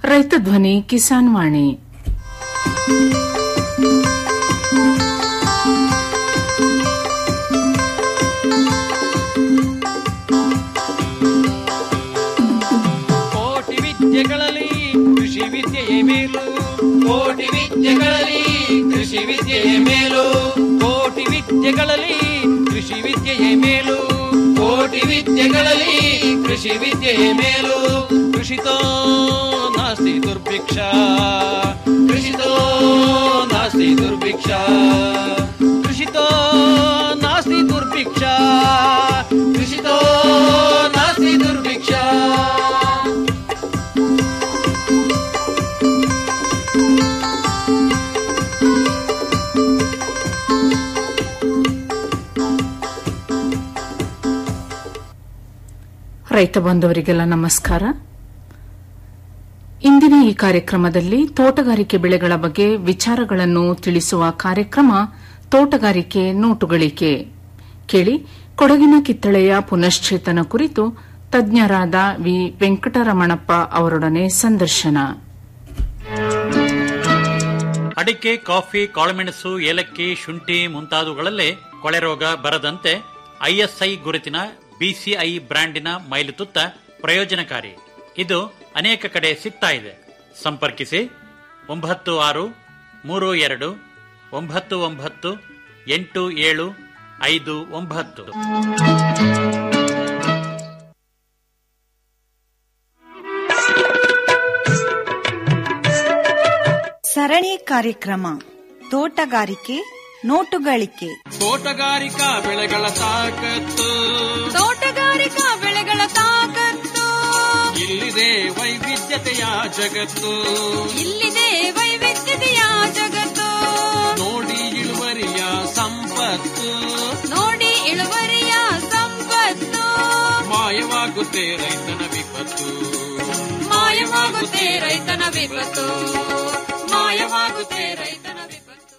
ರೈತ ಧ್ವನಿ ಕಿಸಾನ್ ವಾಣಿ ಕೋಟಿ ವಿದ್ಯೆಗಳಲ್ಲಿ ಕೃಷಿ ವಿದ್ಯೆಯೇ ಮೇಲು ಕೋಟಿ ವಿದ್ಯೆಗಳಲ್ಲಿ ಕೃಷಿ ವಿದ್ಯೆಯೇ ಮೇಲು ಕೋಟಿ ವಿದ್ಯೆಗಳಲ್ಲಿ ಕೃಷಿ ವಿದ್ಯೆಯೇ ಮೇಲು ಕೋಟಿ ವಿದ್ಯೆಗಳಲ್ಲಿ ಕೃಷಿ ವಿದ್ಯೆಯೇ ಮೇಲು ಕೃಷಿತೋ ನಾಸ್ತಿ ದುರ್ಭಿಕ್ಷ ಕೃಷಿತೋ ನಾಸ್ತಿ ದುರ್ಭಿಕ್ಷ ಕೃಷಿತೋ ನಾಸ್ತಿ ದುರ್ಭಿಕ್ಷ ಕೃಷಿತೋ ನಾಸ್ತಿ ದುರ್ಭಿಕ್ಷ ರೈತ ಬಾಂಧವರಿಗೆಲ್ಲ ನಮಸ್ಕಾರ ಇಂದಿನ ಈ ಕಾರ್ಯಕ್ರಮದಲ್ಲಿ ತೋಟಗಾರಿಕೆ ಬೆಳೆಗಳ ಬಗ್ಗೆ ವಿಚಾರಗಳನ್ನು ತಿಳಿಸುವ ಕಾರ್ಯಕ್ರಮ ತೋಟಗಾರಿಕೆ ನೋಟುಗಳಿಕೆ ಕೇಳಿ ಕೊಡಗಿನ ಕಿತ್ತಳೆಯ ಪುನಶ್ಚೇತನ ಕುರಿತು ತಜ್ಞರಾದ ವಿ ವೆಂಕಟರಮಣಪ್ಪ ಅವರೊಡನೆ ಸಂದರ್ಶನ ಅಡಿಕೆ ಕಾಫಿ ಕಾಳುಮೆಣಸು ಏಲಕ್ಕಿ ಶುಂಠಿ ಮುಂತಾದವುಗಳಲ್ಲೇ ಕೊಳೆ ರೋಗ ಬರದಂತೆ ಐಎಸ್ಐ ಗುರುತಿನ ಬಿಸಿಐ ಬ್ರ್ಯಾಂಡಿನ ಮೈಲುತುತ್ತ ಪ್ರಯೋಜನಕಾರಿ ಇದು ಅನೇಕ ಕಡೆ ಸಿಗ್ತಾ ಇದೆ ಸಂಪರ್ಕಿಸಿ ಒಂಬತ್ತು ಆರು ಮೂರು ಎರಡು ಒಂಬತ್ತು ಒಂಬತ್ತು ಎಂಟು ಏಳು ಐದು ಒಂಬತ್ತು ಸರಣಿ ಕಾರ್ಯಕ್ರಮ ತೋಟಗಾರಿಕೆ ನೋಟುಗಳಿಕೆ ತೋಟಗಾರಿಕಾ ಬೆಳೆಗಳ ತಾಕತ್ತು ತೋಟಗಾರಿಕಾ ಬೆಳೆಗಳ ತಾಕತ್ತು ಇಲ್ಲಿದೆ ವೈವಿಧ್ಯತೆಯ ಜಗತ್ತು ಇಲ್ಲಿದೆ ವೈವಿಧ್ಯತೆಯ ಜಗತ್ತು ನೋಡಿ ಇಳುವರಿಯ ಸಂಪತ್ತು ನೋಡಿ ಇಳುವರಿಯ ಸಂಪತ್ತು ಮಾಯವಾಗುತ್ತೆ ರೈತನ ವಿಪತ್ತು ಮಾಯವಾಗುತ್ತೆ ರೈತನ ವಿಪತ್ತು ಮಾಯವಾಗುತ್ತೆ ರೈತನ ವಿಪತ್ತು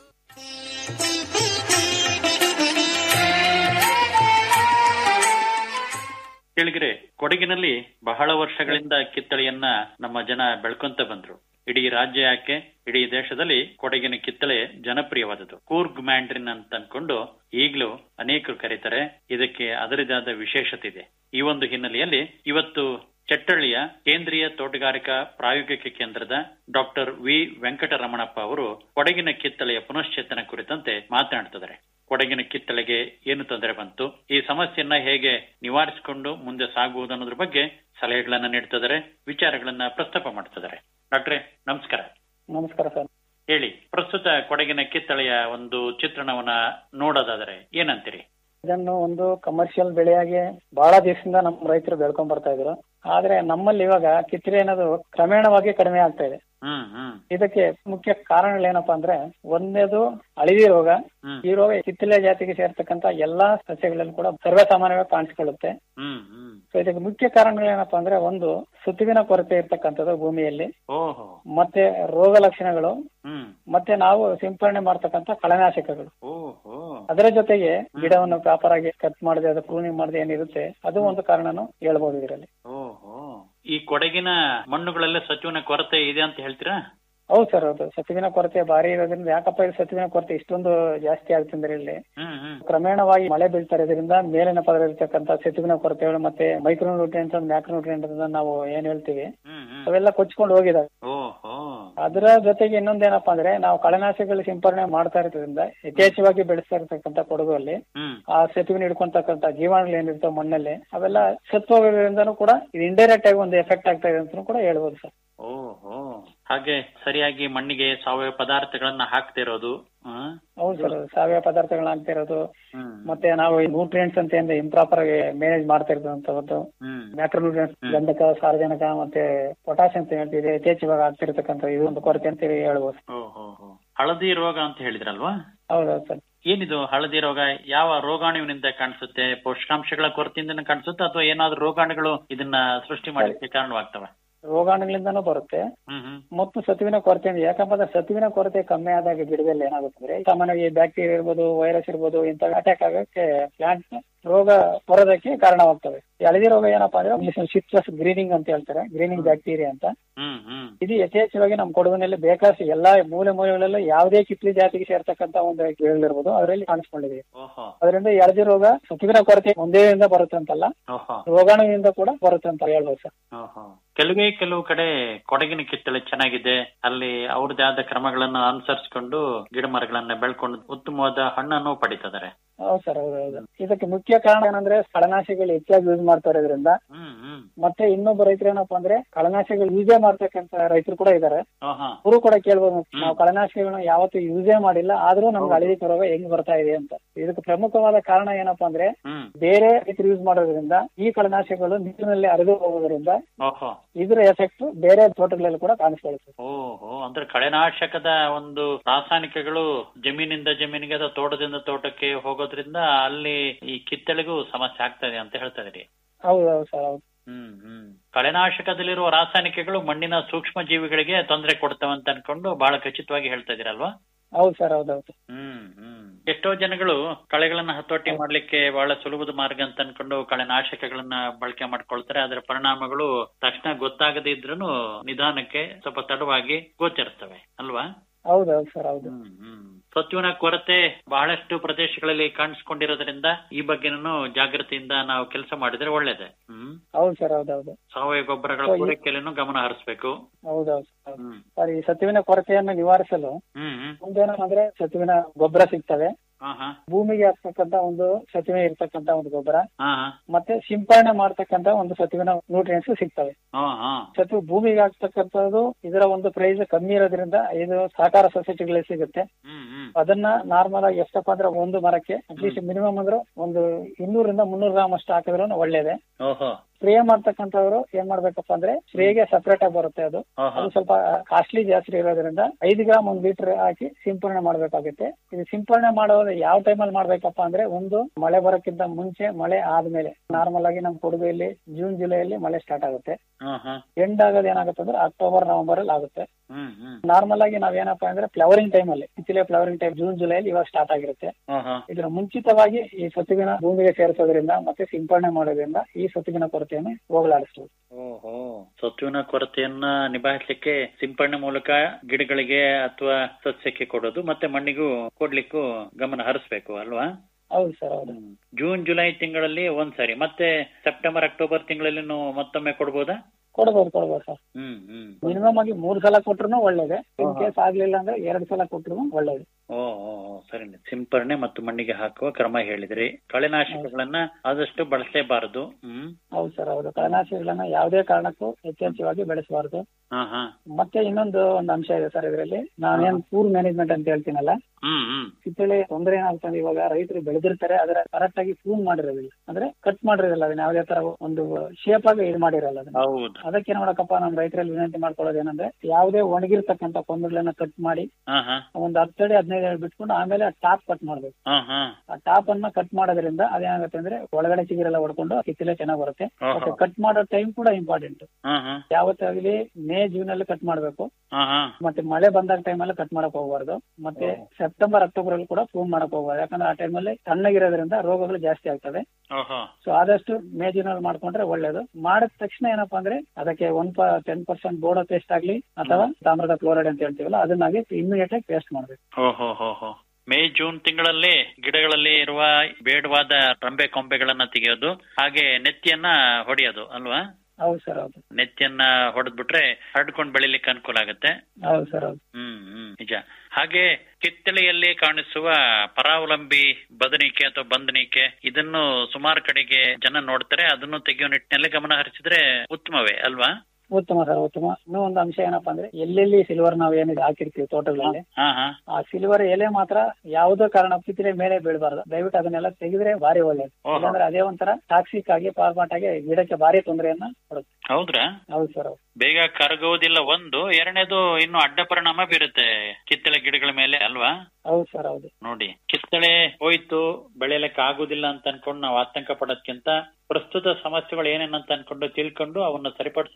ಕೇಳಿದ್ರೆ ಕೊಡಗಿನಲ್ಲಿ ಬಹಳ ವರ್ಷಗಳಿಂದ ಕಿತ್ತಳೆಯನ್ನ ನಮ್ಮ ಜನ ಬೆಳ್ಕೊಂತ ಬಂದ್ರು ಇಡೀ ರಾಜ್ಯ ಯಾಕೆ ಇಡೀ ದೇಶದಲ್ಲಿ ಕೊಡಗಿನ ಕಿತ್ತಳೆ ಜನಪ್ರಿಯವಾದದ್ದು ಕೂರ್ಗ್ ಮ್ಯಾಂಡ್ರಿನ್ ಅಂತ ಅನ್ಕೊಂಡು ಈಗಲೂ ಅನೇಕರು ಕರೀತಾರೆ ಇದಕ್ಕೆ ಅದರದೇ ಆದ ವಿಶೇಷತೆ ಇದೆ ಈ ಒಂದು ಹಿನ್ನೆಲೆಯಲ್ಲಿ ಇವತ್ತು ಚಟ್ಟಳ್ಳಿಯ ಕೇಂದ್ರೀಯ ತೋಟಗಾರಿಕಾ ಪ್ರಾಯೋಗಿಕ ಕೇಂದ್ರದ ಡಾಕ್ಟರ್ ವಿ ವೆಂಕಟರಮಣಪ್ಪ ಅವರು ಕೊಡಗಿನ ಕಿತ್ತಳೆಯ ಪುನಶ್ಚೇತನ ಕುರಿತಂತೆ ಮಾತನಾಡ್ತಿದ್ದಾರೆ ಕೊಡಗಿನ ಕಿತ್ತಳೆಗೆ ಏನು ತೊಂದರೆ ಬಂತು ಈ ಸಮಸ್ಯೆಯನ್ನ ಹೇಗೆ ನಿವಾರಿಸಿಕೊಂಡು ಮುಂದೆ ಸಾಗುವುದು ಅನ್ನೋದ್ರ ಬಗ್ಗೆ ಸಲಹೆಗಳನ್ನ ನೀಡ್ತಿದ್ದಾರೆ ವಿಚಾರಗಳನ್ನ ಪ್ರಸ್ತಾಪ ಮಾಡ್ತಿದ್ದಾರೆ ಡಾಕ್ಟ್ರೆ ನಮಸ್ಕಾರ ನಮಸ್ಕಾರ ಸರ್ ಹೇಳಿ ಪ್ರಸ್ತುತ ಕೊಡಗಿನ ಕಿತ್ತಳೆಯ ಒಂದು ಚಿತ್ರಣವನ್ನ ನೋಡೋದಾದರೆ ಏನಂತೀರಿ ಇದನ್ನು ಒಂದು ಕಮರ್ಷಿಯಲ್ ಬೆಳೆಯಾಗಿ ಬಹಳ ದಿವಸದಿಂದ ನಮ್ಮ ರೈತರು ಬೆಳ್ಕೊಂಡ್ ಬರ್ತಾ ಇದ್ರು ಆದ್ರೆ ನಮ್ಮಲ್ಲಿ ಇವಾಗ ಕಿತ್ತಳೆ ಅನ್ನೋದು ಕ್ರಮೇಣವಾಗಿ ಕಡಿಮೆ ಆಗ್ತಾ ಇದೆ ಹ್ಮ್ ಹ್ಮ್ ಇದಕ್ಕೆ ಮುಖ್ಯ ಕಾರಣಗಳೇನಪ್ಪಾ ಅಂದ್ರೆ ಒಂದೇದು ಹಳದಿ ರೋಗ ಹ್ಮ್ ಈ ರೋಗ ಕಿತ್ತಳೆ ಜಾತಿಗೆ ಸೇರ್ತಕ್ಕಂತ ಎಲ್ಲಾ ಸಸ್ಯಗಳಲ್ಲಿ ಕೂಡ ಸರ್ವೇಸಾಮಾನ್ಯವಾಗಿ ಕಾಣಿಸಿಕೊಳ್ಳುತ್ತೆ ಹ್ಮ್ ಹ್ಮ್ ಸೊ ಇದಕ್ಕೆ ಮುಖ್ಯ ಕಾರಣಗಳೇನಪ್ಪಾ ಅಂದ್ರೆ ಒಂದು ಸುತ್ತುವಿನ ಕೊರತೆ ಇರ್ತಕ್ಕಂಥದ್ದು ಭೂಮಿಯಲ್ಲಿ ಓಹೋ ಮತ್ತೆ ರೋಗ ಲಕ್ಷಣಗಳು ಹ್ಮ್ ಮತ್ತೆ ನಾವು ಸಿಂಪರಣೆ ಮಾಡ್ತಕ್ಕಂಥ ಕಳೆನಾಶಕಗಳು ಓಹೋ ಅದರ ಜೊತೆಗೆ ಗಿಡವನ್ನು ಪ್ರಾಪರ್ ಆಗಿ ಕಟ್ ಮಾಡದೆ ಅದು ಪ್ರೂನಿಂಗ್ ಮಾಡದೆ ಏನಿರುತ್ತೆ ಅದು ಒಂದು ಕಾರಣನು ಹೇಳ್ಬೋದು ಇದರಲ್ಲಿ ಓಹೋ ಈ ಕೊಡಗಿನ ಮಣ್ಣುಗಳಲ್ಲೇ ಸಚಿವನ ಕೊರತೆ ಇದೆ ಅಂತ ಹೇಳ್ತೀರಾ ಹೌದು ಸರ್ ಹೌದು ಸತುವಿನ ಕೊರತೆ ಭಾರಿ ಇರೋದ್ರಿಂದ ಯಾಕಪ್ಪ ಇದು ಸತುವಿನ ಕೊರತೆ ಇಷ್ಟೊಂದು ಜಾಸ್ತಿ ಆಗ್ತಂದ್ರೆ ಇಲ್ಲಿ ಹ್ಮ್ ಹ್ಮ್ ಕ್ರಮೇಣವಾಗಿ ಮಳೆ ಬೀಳ್ತಾ ಇರೋದ್ರಿಂದ ಮೇಲಿನ ಪದರ ಇರ್ತಕ್ಕಂಥ ಸತುವಿನ ಕೊರತೆಗಳು ಮತ್ತೆ micronutrients and macronutrient ಅಂತ ನಾವು ಏನ್ ಹೇಳ್ತೀವಿ ಹ್ಮ್ ಹ್ಮ್ ಅವೆಲ್ಲ ಕೊಚ್ಕೊಂಡು ಹೋಗಿದಾವೆ ಓಹೋ ಅದರ ಜೊತೆಗೆ ಇನ್ನೊಂದೇನಪ್ಪಾ ಅಂದ್ರೆ ನಾವು ಕಳೆನಾಶಕಗಳು ಸಿಂಪರಣೆ ಮಾಡ್ತಾ ಇರೋದ್ರಿಂದ ಯಥೇಚ್ಛವಾಗಿ ಬೆಳೆಸ್ತಾ ಇರ್ತಕ್ಕಂಥ ಕೊಡಗಲ್ಲಿ ಹ್ಮ್ ಆ ಸೆತುವಿನ ಹಿಡ್ಕೊಂತಕ್ಕಂಥ ಜೀವಾಣುಗಳು ಏನಿರ್ತಾವ ಮಣ್ಣಲ್ಲಿ ಅವೆಲ್ಲ ಸತ್ತು ಹೋಗೋದ್ರಿಂದನೂ ಕೂಡ ಇದು ಇಂಡೈರೆಕ್ಟ್ ಆಗಿ ಒಂದು ಎಫೆಕ್ಟ್ ಆಗ್ತಾ ಇದೆ ಅಂತ ಕೂಡ ಹೇಳ್ಬೋದು ಸರ್ ಓಹೋ ಹಾಗೆ ಸರಿಯಾಗಿ ಮಣ್ಣಿಗೆ ಸಾವಯವ ಪದಾರ್ಥಗಳನ್ನ ಹಾಕ್ತಿರೋದು ಹ್ಮ್ ಹೌದು ಸರ್ ಸಾವಯವ ಪದಾರ್ಥಗಳನ್ನ ಆಗ್ತಾ ಇರೋದು ಹ್ಮ್ ಮತ್ತೆ ನಾವು ನ್ಯೂಟ್ರಿಯೆಂಟ್ಸ್ ಅಂತ ಏನ್ ಇಂಪ್ರಾಪರ್ ಆಗಿ ಮೇನೇಜ್ ಮಾಡ್ತಾ ಇರ್ತಕ್ಕಂಥದ್ದು ಹ್ಮ್ ಮ್ಯಾಕ್ರೋ ನ್ಯೂಟ್ರಿಯೆಂಟ್ಸ್ ಗಂಧಕ ಸಾರಜನಕ ಮತ್ತೆ ಪೊಟ್ಯಾಶ್ ಅಂತ ಹೇಳ್ತೀವಿ ಯಥೇಚ್ಛವಾಗಿ ಆಗ್ತಿರ್ತಕ್ಕಂಥ ಇದು ಒಂದು ಕೊರತೆ ಅಂತ ಹೇಳ್ಬೋದು ಓಹೋ ಹಳದಿ ರೋಗ ಅಂತ ಹೇಳಿದ್ರಲ್ವಾ ಹೌದೌದು ಸರ್ ಏನಿದು ಹಳದಿ ರೋಗ ಯಾವ ರೋಗಾಣುವಿನಿಂದ ಕಾಣಿಸುತ್ತೆ ಪೋಷಕಾಂಶಗಳ ಕೊರತೆಯಿಂದ ಕಾಣಿಸುತ್ತೆ ಅಥವಾ ಏನಾದ್ರೂ ರೋಗಾಣುಗಳು ಇದನ್ನ ಸೃಷ್ಟಿ ಮಾಡಲಿಕ್ಕೆ ಕಾರಣವಾಗ್ತವೆ ರೋಗಾಣುಗಳಿಂದನೂ ಬರುತ್ತೆ ಹ್ಮ್ ಹ್ಮ್ ಮತ್ತು ಸತುವಿನ ಕೊರತೆಯಿಂದ ಯಾಕಂದ್ರೆ ಅಂದ್ರೆ ಸತುವಿನ ಕೊರತೆ ಕಮ್ಮಿ ಆದಾಗ ಗಿಡದಲ್ಲಿ ಏನಾಗುತ್ತೆ ಅಂದ್ರೆ ಸಾಮಾನ್ಯವಾಗಿ ಬ್ಯಾಕ್ಟೀರಿಯಾ ಇರ್ಬೋದು ವೈರಸ್ ಇರ್ಬೋದು ಇಂಥ ಅಟ್ಯಾಕ್ ಆಗಕ್ಕೆ ಪ್ಲಾಂಟ್ ರೋಗ ಬರೋದಕ್ಕೆ ಕಾರಣವಾಗ್ತವೆ ಈ ಹಳದಿ ರೋಗ ಏನಪ್ಪಾ ಅಂದ್ರೆ ಸಿಟ್ರಸ್ ಗ್ರೀನಿಂಗ್ ಅಂತ ಹೇಳ್ತಾರೆ ಗ್ರೀನಿಂಗ್ ಬ್ಯಾಕ್ಟೀರಿಯಾ ಅಂತ ಹ್ಮ್ ಹ್ಮ್ ಇದು ಯಥೇಚ್ಛವಾಗಿ ನಮ್ಮ ಕೊಡಗಿನಲ್ಲಿ ಬೇಕಾದಷ್ಟು ಎಲ್ಲಾ ಮೂಲೆ ಮೂಲೆಗಳಲ್ಲೂ ಯಾವುದೇ ಕಿತ್ಲಿ ಜಾತಿಗೆ ಸೇರ್ತಕ್ಕಂತ ಒಂದು ಗಿಡಗಳಿರ್ಬೋದು ಅದರಲ್ಲಿ ಕಾಣಿಸ್ಕೊಂಡಿದೆ ಓಹೋ ಅದರಿಂದ ಈ ಹಳದಿ ರೋಗ ಸತುವಿನ ಕೊರತೆ ಒಂದೇದಿಂದ ಬರುತ್ತೆ ಅಂತಲ್ಲ ಓಹೋ ರೋಗಾಣುವಿನಿಂದ ಕೂಡ ಬರುತ್ತೆ ಅಂತ ಹೇಳ್ಬೋದು ಸರ್ ಓಹೋ ಕೆಲವೇ ಕೆಲವು ಕಡೆ ಕೊಡಗಿನ ಕಿತ್ತಳೆ ಚೆನ್ನಾಗಿದೆ ಅಲ್ಲಿ ಅವ್ರದ್ದೇ ಆದ ಕ್ರಮಗಳನ್ನು ಅನುಸರಿಸಿಕೊಂಡು ಗಿಡ ಮರಗಳನ್ನ ಬೆಳ್ಕೊಂಡು ಉತ್ತಮವಾದ ಹಣ್ಣನ್ನು ಪಡಿತಿದ್ದಾರೆ ಹೌದು ಸರ್ ಹೌದು ಹೌದು ಇದಕ್ಕೆ ಮುಖ್ಯ ಕಾರಣ ಏನಂದ್ರೆ ಕಳನಾಶಿಗಳು ಹೆಚ್ಚಾಗಿ ಯೂಸ್ ಮಾಡ್ತಾ ಇರೋದ್ರಿಂದ ಹ್ಮ್ ಹ್ಮ್ ಮತ್ತೆ ಇನ್ನೊಬ್ಬ ರೈತರು ಏನಪ್ಪಾ ಅಂದ್ರೆ ಕಳನಾಶಿಗಳು ಯೂಸೇ ಮಾಡ್ತಕ್ಕಂತ ರೈತರು ಕೂಡ ಇದಾರೆ ಓಹೋ ಅವರು ಕೂಡ ಕೇಳ್ಬೋದು ನಾವು ಕಳನಾಶಿಗಳನ್ನ ಯಾವತ್ತೂ ಯೂಸೇ ಮಾಡಿಲ್ಲ ಆದ್ರೂ ನಮ್ಗೆ ಹಳದಿ ರೋಗ ಹೆಂಗ್ ಬರ್ತಾ ಇದೆ ಅಂತ ಇದಕ್ಕೆ ಪ್ರಮುಖವಾದ ಕಾರಣ ಏನಪ್ಪಾ ಅಂದ್ರೆ ಹ್ಮ್ ಬೇರೆ ರೈತರು ಯೂಸ್ ಮಾಡೋದ್ರಿಂದ ಈ ಕಳನಾಶಿಗಳು ನೀರಿನಲ್ಲಿ ಹರಿದು ಹೋಗೋದ್ರಿಂದ ಓಹೋ ಇದರ ಎಫೆಕ್ಟ್ ಬೇರೆ ತೋಟಗಳಲ್ಲಿ ಕೂಡ ಕಾಣಿಸ್ಕೊಳ್ಳುತ್ತೆ ಓಹೋ ಅಂದ್ರೆ ಕಳೆನಾಶಕದ ಒಂದು ರಾಸಾಯನಿಕಗಳು ಜಮೀನಿಂದ ಜಮೀನಿಗೆ ಅಥವಾ ತೋಟದಿಂದ ತೋಟಕ್ಕೆ ಹೋಗೋದ್ರಿಂದ ಅಲ್ಲಿ ಈ ಕಿತ್ತಳೆಗೂ ಸಮಸ್ಯೆ ಆಗ್ತಾ ಇದೆ ಅಂತ ಹೇಳ್ತಾ ಇದೀರಿ ಹೌದು ಹೌದು ಸರ್ ಹೌದು ಹ್ಮ್ ಹ್ಮ್ ಕಳೆನಾಶಕದಲ್ಲಿರುವ ರಾಸಾಯನಿಕಗಳು ಮಣ್ಣಿನ ಸೂಕ್ಷ್ಮ ಜೀವಿಗಳಿಗೆ ತೊಂದರೆ ಕೊಡ್ತವೆ ಅಂತ ಅನ್ಕೊಂಡು ಬಹಳ ಖಚಿತವಾಗಿ ಹೇಳ್ತಾ ಇದೀರಲ್ವಾ ಹೌದು ಸರ್ ಹೌದು ಹೌದು ಹ್ಮ್ ಹ್ಮ್ ಎಷ್ಟೋ ಜನಗಳು ಕಳೆಗಳನ್ನ ಹತೋಟಿ ಮಾಡ್ಲಿಕ್ಕೆ ಬಹಳ ಸುಲಭದ ಮಾರ್ಗ ಅಂತ ಅನ್ಕೊಂಡು ಕಳೆನಾಶಕಗಳನ್ನ ಬಳಕೆ ಮಾಡ್ಕೊಳ್ತಾರೆ ಅದರ ಪರಿಣಾಮಗಳು ತಕ್ಷಣ ಗೊತ್ತಾಗದೇ ಇದ್ರೂ ನಿಧಾನಕ್ಕೆ ಸ್ವಲ್ಪ ತಡವಾಗಿ ಗೋಚರಿಸ್ತವೆ ಅಲ್ವಾ ಹೌದು ಹೌದು ಸರ್ ಹೌದು ಹ್ಮ್ ಹ್ಮ್ ಸತ್ವನ ಕೊರತೆ ಬಹಳಷ್ಟು ಪ್ರದೇಶಗಳಲ್ಲಿ ಕಾಣಿಸ್ಕೊಂಡಿರೋದ್ರಿಂದ ಈ ಬಗ್ಗೆನೂ ಜಾಗೃತಿಯಿಂದ ನಾವು ಕೆಲಸ ಮಾಡಿದ್ರೆ ಒಳ್ಳೇದೆ ಹ್ಮ್ ಹೌದು ಸರ್ ಹೌದು ಹೌದು ಸಾವಯವ ಗೊಬ್ಬರಗಳ ಸೊ ಈ- ಪೂರೈಕೆಯನ್ನು ಗಮನ ಹರಿಸಬೇಕು ಹೌದು ಹೌದು ಸರ್ ಹೌದು. ಹ್ಮ್ ಸರ್ ಈ ಸತುವಿನ ಕೊರತೆಯನ್ನು ನಿವಾರಿಸಲು ಹ್ಮ್ ಹ್ಮ್ ಮುಂದೇನಂದ್ರೆ ಸತುವಿನ ಗೊಬ್ಬರ ಸಿಗ್ತವೆ ಹಾ ಹಾ ಭೂಮಿಗೆ ಹಾಕ್ತಕ್ಕಂತ ಒಂದು ಸತುವೆ ಇರ್ತಕ್ಕಂತ ಒಂದು ಗೊಬ್ಬರ ಹಾ ಹಾ ಮತ್ತೆ ಸಿಂಪರಣೆ ಮಾಡ್ತಕ್ಕಂತ ಒಂದು ಸತುವಿನ ನ್ಯೂಟ್ರಿಯೆಂಟ್ಸ್ ಸಿಗ್ತವೆ ಹಾ ಹಾ ಸತು ಭೂಮಿಗೆ ಹಾಕ್ತಕ್ಕಂಥದ್ದು ಇದರ ಒಂದು ಪ್ರೈಸ್ ಕಮ್ಮಿ ಇರೋದ್ರಿಂದ ಇದು ಸಹಕಾರ ಸೊಸೈಟಿಗಳಿಗೆ ಸಿಗುತ್ತೆ ಹ್ಮ್ ಹ್ಮ್ ಅದನ್ನ ನಾರ್ಮಲ್ ಆಗಿ ಎಷ್ಟಪ್ಪ ಅಂದ್ರೆ ಒಂದು ಮರಕ್ಕೆ ಅಟ್ಲೀಸ್ಟ್ ಮಿನಿಮಮ್ ಅಂದ್ರೆ ಒಂದು ಇನ್ನೂರಿಂದ ಮುನ್ನೂರು ಗ್ರಾಮ್ ಅಷ್ಟು ಹಾಕಿದ್ರು ಒಳ್ಳೇದೆ ಓಹೋ ಸ್ಪ್ರೇ ಮಾಡ್ತಕ್ಕಂಥವ್ರು ಏನ್ ಮಾಡ್ಬೇಕಪ್ಪ ಅಂದ್ರೆ ಸ್ಪ್ರೇಗೆ ಸಪರೇಟ್ ಆಗಿ ಬರುತ್ತೆ ಅದು ಓಹೋ ಅದು ಸ್ವಲ್ಪ ಕಾಸ್ಟ್ಲಿ ಜಾಸ್ತಿ ಇರೋದ್ರಿಂದ ಐದು ಗ್ರಾಮ್ ಒಂದ್ ಲೀಟರ್ ಹಾಕಿ ಸಿಂಪರಣೆ ಮಾಡ್ಬೇಕಾಗುತ್ತೆ ಇದು ಸಿಂಪರಣೆ ಮಾಡೋದು ಯಾವ ಟೈಮಲ್ಲಿ ಮಾಡ್ಬೇಕಪ್ಪ ಅಂದ್ರೆ ಒಂದು ಮಳೆ ಬರೋಕ್ಕಿಂತ ಮುಂಚೆ ಮಳೆ ಆದ್ಮೇಲೆ ನಾರ್ಮಲ್ ಆಗಿ ನಮ್ಮ ಕೊಡಗಿಯಲ್ಲಿ ಜೂನ್ ಜುಲೈಯಲ್ಲಿ ಮಳೆ ಸ್ಟಾರ್ಟ್ ಆಗುತ್ತೆ ಹಾ ಹಾ ಎಂಡ್ ಆಗೋದು ಏನಾಗುತ್ತೆ ಅಂದ್ರೆ ಅಕ್ಟೋಬರ್ ನವೆಂಬರ್ ಅಲ್ಲಿ ಆಗುತ್ತೆ ಹ್ಮ್ ಹ್ಮ್ ನಾರ್ಮಲ್ ಆಗಿ ನಾವೇನಪ್ಪ ಅಂದ್ರೆ ಫ್ಲವರಿಂಗ್ ಟೈಮ್ ಅಲ್ಲಿ ಇತ್ತಿಲೆ ಫ್ಲವರಿಂಗ್ ಟೈಮ್ ಜೂನ್ ಜುಲೈಲಿ ಇವಾಗ ಸ್ಟಾರ್ಟ್ ಆಗಿರುತ್ತೆ ಓಹೋ ಇದರ ಮುಂಚಿತವಾಗಿ ಈ ಸತುವಿನ ಭೂಮಿಗೆ ಸೇರಿಸೋದ್ರಿಂದ ಮತ್ತೆ ಸಿಂಪರಣೆ ಮಾಡೋದ್ರಿಂದ ಈ ಸತುವಿನ ಕೊರತೆಯನ್ನು ಹೋಗಲಾಡಿಸಬಹುದು ಓಹೋ ಸತ್ವನ ಕೊರತೆಯನ್ನ ನಿಭಾಯಿಸ್ಲಿಕ್ಕೆ ಸಿಂಪರಣೆ ಮೂಲಕ ಗಿಡಗಳಿಗೆ ಅಥವಾ ಸಸ್ಯಕ್ಕೆ ಕೊಡೋದು ಮತ್ತೆ ಮಣ್ಣಿಗೂ ಕೊಡ್ಲಿಕ್ಕೂ ಗಮನ ಹರಿಸ್ಬೇಕು ಅಲ್ವಾ ಹೌದು ಸರ್ ಹೌದು ಹ್ಮ್. ಜೂನ್ ಜುಲೈ ತಿಂಗಳಲ್ಲಿ ಒಂದ್ಸರಿ ಮತ್ತೆ ಸೆಪ್ಟೆಂಬರ್ ಅಕ್ಟೋಬರ್ ತಿಂಗಳಲ್ಲಿ ಮತ್ತೊಮ್ಮೆ ಕೊಡ್ಬೋದಾ ಕೊಡ್ಬೋದು ಕೊಡ್ಬೋದು ಸರ್ ಹ್ಮ್ ಹ್ಮ್ ಮಿನಿಮಮ್ ಆಗಿ ಮೂರ್ ಸಲ ಕೊಟ್ರು ಒಳ್ಳೇದೆ ಇನ್ ಕೇಸ್ ಆಗ್ಲಿಲ್ಲ ಅಂದ್ರೆ ಎರಡ್ ಸಲ ಕೊಟ್ರು ಒಳ್ಳೇದು ಓ ಓ ಓ, ಸರಿ ಸಿಂಪರಣೆ ಮತ್ತು ಮಣ್ಣಿಗೆ ಹಾಕುವ ಕ್ರಮ ಹೇಳಿದ್ರಿ ಕಳೆನಾಶಕಗಳನ್ನ ಆದಷ್ಟು ಬಳಸಲೇಬಾರದು ಹ್ಮ್ ಹೌದು ಸರ್ ಹೌದು ಕಳೆನಾಶಕಗಳನ್ನ ಯಾವುದೇ ಕಾರಣಕ್ಕೂ ಹೆಚ್ಚೆಚ್ಚವಾಗಿ ಬೆಳೆಸಬಾರದು ಹಾ ಹಾ ಮತ್ತೆ ಇನ್ನೊಂದು ಒಂದು ಅಂಶ ಇದೆ ಸರ್ ಇದರಲ್ಲಿ ನಾನೇನ್ ಪೂರ್ ಮ್ಯಾನೇಜ್ಮೆಂಟ್ ಅಂತ ಹೇಳ್ತೀನಲ್ಲ ಹ್ಮ್ ಹ್ಮ್ ಕಿತ್ತಳೆ ತೊಂದರೆ ಏನಾಗ್ತದೆ ಇವಾಗ ರೈತರು ಬೆಳೆದಿರ್ತಾರೆ ಅದರ ಕರೆಕ್ಟ್ ಆಗಿ ಪ್ರೂವ್ ಮಾಡಿರೋದಿಲ್ಲ ಅಂದ್ರೆ ಕಟ್ ಮಾಡಿರೋದಿಲ್ಲ ಅದನ್ನ ಯಾವುದೇ ತರ ಒಂದು ಶೇಪ್ ಆಗಿ ಇದು ಮಾಡಿರಲ್ಲ ಅದನ್ನ ಹೌದು ಅದಕ್ಕೆ ನೋಡಕಪ್ಪ ನಮ್ ರೈತರಲ್ಲಿ ವಿನಂತಿ ಮಾಡ್ಕೊಳ್ಳೋದು ಏನಂದ್ರೆ ಯಾವುದೇ ಒಣಗಿರ್ತಕ್ಕಂಥ ಕೊಂಬೆಗಳನ್ನ ಕಟ್ ಮಾಡಿ ಹಾ ಹಾ ಒಂದು ಹತ್ತಡಿ ಹದಿನೈದು ಅಡಿ ಬಿಟ್ಕೊಂಡು ಆಮೇಲೆ ಆ ಟಾಪ್ ಕಟ್ ಮಾಡ್ಬೇಕು ಹಾ ಹಾ ಆ ಟಾಪ್ ಅನ್ನ ಕಟ್ ಮಾಡೋದ್ರಿಂದ ಅದೇನಾಗುತ್ತೆ ಅಂದ್ರೆ ಒಳಗಡೆ ಚಿಗುರೆಲ್ಲ ಹೊಡ್ಕೊಂಡು ಕಿತ್ತಲೆ ಚೆನ್ನಾಗಿ ಬರುತ್ತೆ ಹಾ, ಮತ್ತೆ ಹಾ. ಕಟ್ ಮಾಡೋ ಟೈಮ್ ಕೂಡ ಇಂಪಾರ್ಟೆಂಟ್ ಹಾ ಹಾ ಯಾವತ್ತಾಗ್ಲಿ ಮೇ ಜೂನ್ ಅಲ್ಲಿ ಕಟ್ ಮಾಡ್ಬೇಕು ಹಾ ಹಾ ಮತ್ತೆ ಮಳೆ ಬಂದಾಗ ಟೈಮ್ ಅಲ್ಲಿ ಕಟ್ ಮಾಡಕ್ ಹೋಗ್ಬಾರ್ದು ಮತ್ತೆ ಸೆಪ್ಟೆಂಬರ್ ಅಕ್ಟೋಬರ್ ಅಲ್ಲಿ ಕೂಡ ಪ್ರೂವ್ ಮಾಡಕ್ ಹೋಗ್ಬಾರ್ದು ಯಾಕಂದ್ರೆ ಆ ಟೈಮಲ್ಲಿ ತಣ್ಣಗಿರೋದ್ರಿಂದ ರೋಗಗಳು ಜಾಸ್ತಿ ಆಗ್ತವೆ ಓಹೋ ಸೊ ಆದಷ್ಟು ಮೇ ಜೂನ್ ಅಲ್ಲಿ ಮಾಡ್ಕೊಂಡ್ರೆ ಒಳ್ಳೇದು ಮಾಡಿದ ತಕ್ಷಣ ಏನಪ್ಪಾ ಅಂದ್ರೆ ಅದಕ್ಕೆ ಒನ್ ಟೆನ್ ಪರ್ಸೆಂಟ್ ಬೋಡೋ ಪೇಸ್ಟ್ ಆಗ್ಲಿ ಅಥವಾ ತಾಮ್ರದ ಕ್ಲೋರೈಡ್ ಅಂತ ಹೇಳ್ತೀವಲ್ಲ ಅದನ್ನಾಗಿ ಇಮಿಡಿಯೇಟ್ ಆಗಿ ಪೇಸ್ಟ್ ಮಾಡ್ಬೇಕು ಓಹೋ ಹೋ ಹೋ ಮೇ ಜೂನ್ ತಿಂಗಳಲ್ಲಿ ಗಿಡಗಳಲ್ಲಿ ಇರುವ ಬೇಡವಾದ ರಂಬೆ ಕೊಂಬೆಗಳನ್ನ ತೆಗೆಯೋದು ಹಾಗೆ ನೆತ್ತಿಯನ್ನ ಹೊಡೆಯೋದು ಅಲ್ವಾ ಹೌದು ಸರ್ ಹೌದು ನೆತ್ತಿಯನ್ನ ಹೊಡೆದ್ಬಿಟ್ರೆ ಹರಡ್ಕೊಂಡು ಬೆಳಿಲಿಕ್ಕೆ ಅನುಕೂಲ ಆಗುತ್ತೆ ಹೌದು ಸರ್ ಹೌದು ಹ್ಮ್ ಹ್ಮ್ ನಿಜ ಹಾಗೆ ಕಿತ್ತಳೆಯಲ್ಲಿ ಕಾಣಿಸುವ ಪರಾವಲಂಬಿ ಬದನಿಕೆ ಅಥವಾ ಬಂದನಿಕೆ ಇದನ್ನು ಸುಮಾರು ಕಡೆಗೆ ಜನ ನೋಡ್ತಾರೆ ಅದನ್ನು ತೆಗೆಯೋ ನಿಟ್ಟಿನಲ್ಲಿ ಗಮನ ಹರಿಸಿದ್ರೆ ಉತ್ತಮವೇ ಅಲ್ವಾ ಉತ್ತಮ ಸರ್ ಉತ್ತಮ ಇನ್ನೂ ಒಂದು ಅಂಶ ಏನಪ್ಪಾ ಅಂದ್ರೆ ಎಲ್ಲೆಲ್ಲಿ ಸಿಲ್ವರ್ ನಾವು ಏನಿದೆ ಹಾಕಿರ್ತೀವಿ ತೋಟಗಳಲ್ಲಿ ಹಾ ಹಾ ಆ ಸಿಲ್ವರ್ ಎಲೆ ಮಾತ್ರ ಯಾವುದೋ ಕಾರಣ ಕಿತ್ತಿಲೆ ಮೇಲೆ ಬೀಳಬಾರ್ದು ದಯವಿಟ್ಟು ಅದನ್ನೆಲ್ಲ ತೆಗೆದ್ರೆ ಭಾರಿ ಒಳ್ಳೇದು ಓಹೋ. ಇಲ್ಲಾಂದ್ರೆ ಅದೇ ಒಂಥರ ಟಾಕ್ಸಿಕ್ ಆಗಿ ಫಾರ್ಮಾಟ್ ಆಗಿ ಗಿಡಕ್ಕೆ ಭಾರಿ ತೊಂದರೆಯನ್ನ ಕೊಡುತ್ತೆ ಹೌದ್ರಾ ಹೌದು ಸರ್ ಹೌದು ಬೇಗ ಕರಗೋದಿಲ್ಲ ಒಂದು ಎರಡನೇದು ಇನ್ನು ಅಡ್ಡ ಪರಿಣಾಮ ಬೀರುತ್ತೆ ಕಿತ್ತಳೆ ಗಿಡಗಳ ಮೇಲೆ ಅಲ್ವಾ ಹೌದು ಸರ್ ಹೌದು ನೋಡಿ ಕಿತ್ತಳೆ ಹೋಯ್ತು ಬೆಳೆಯಲಿಕ್ಕೆ ಆಗುದಿಲ್ಲ ಅಂತ ಅನ್ಕೊಂಡು ನಾವು ಆತಂಕ ಪಡೋದ್ಕಿಂತ ಪ್ರಸ್ತುತ ಸಮಸ್ಯೆಗಳು ಏನೇನಂತ ಅನ್ಕೊಂಡು ತಿಳ್ಕೊಂಡು ಅವನ್ನ ಸರಿಪಡಿಸೋ ನಿಟ್ಟಿನಲ್ಲಿ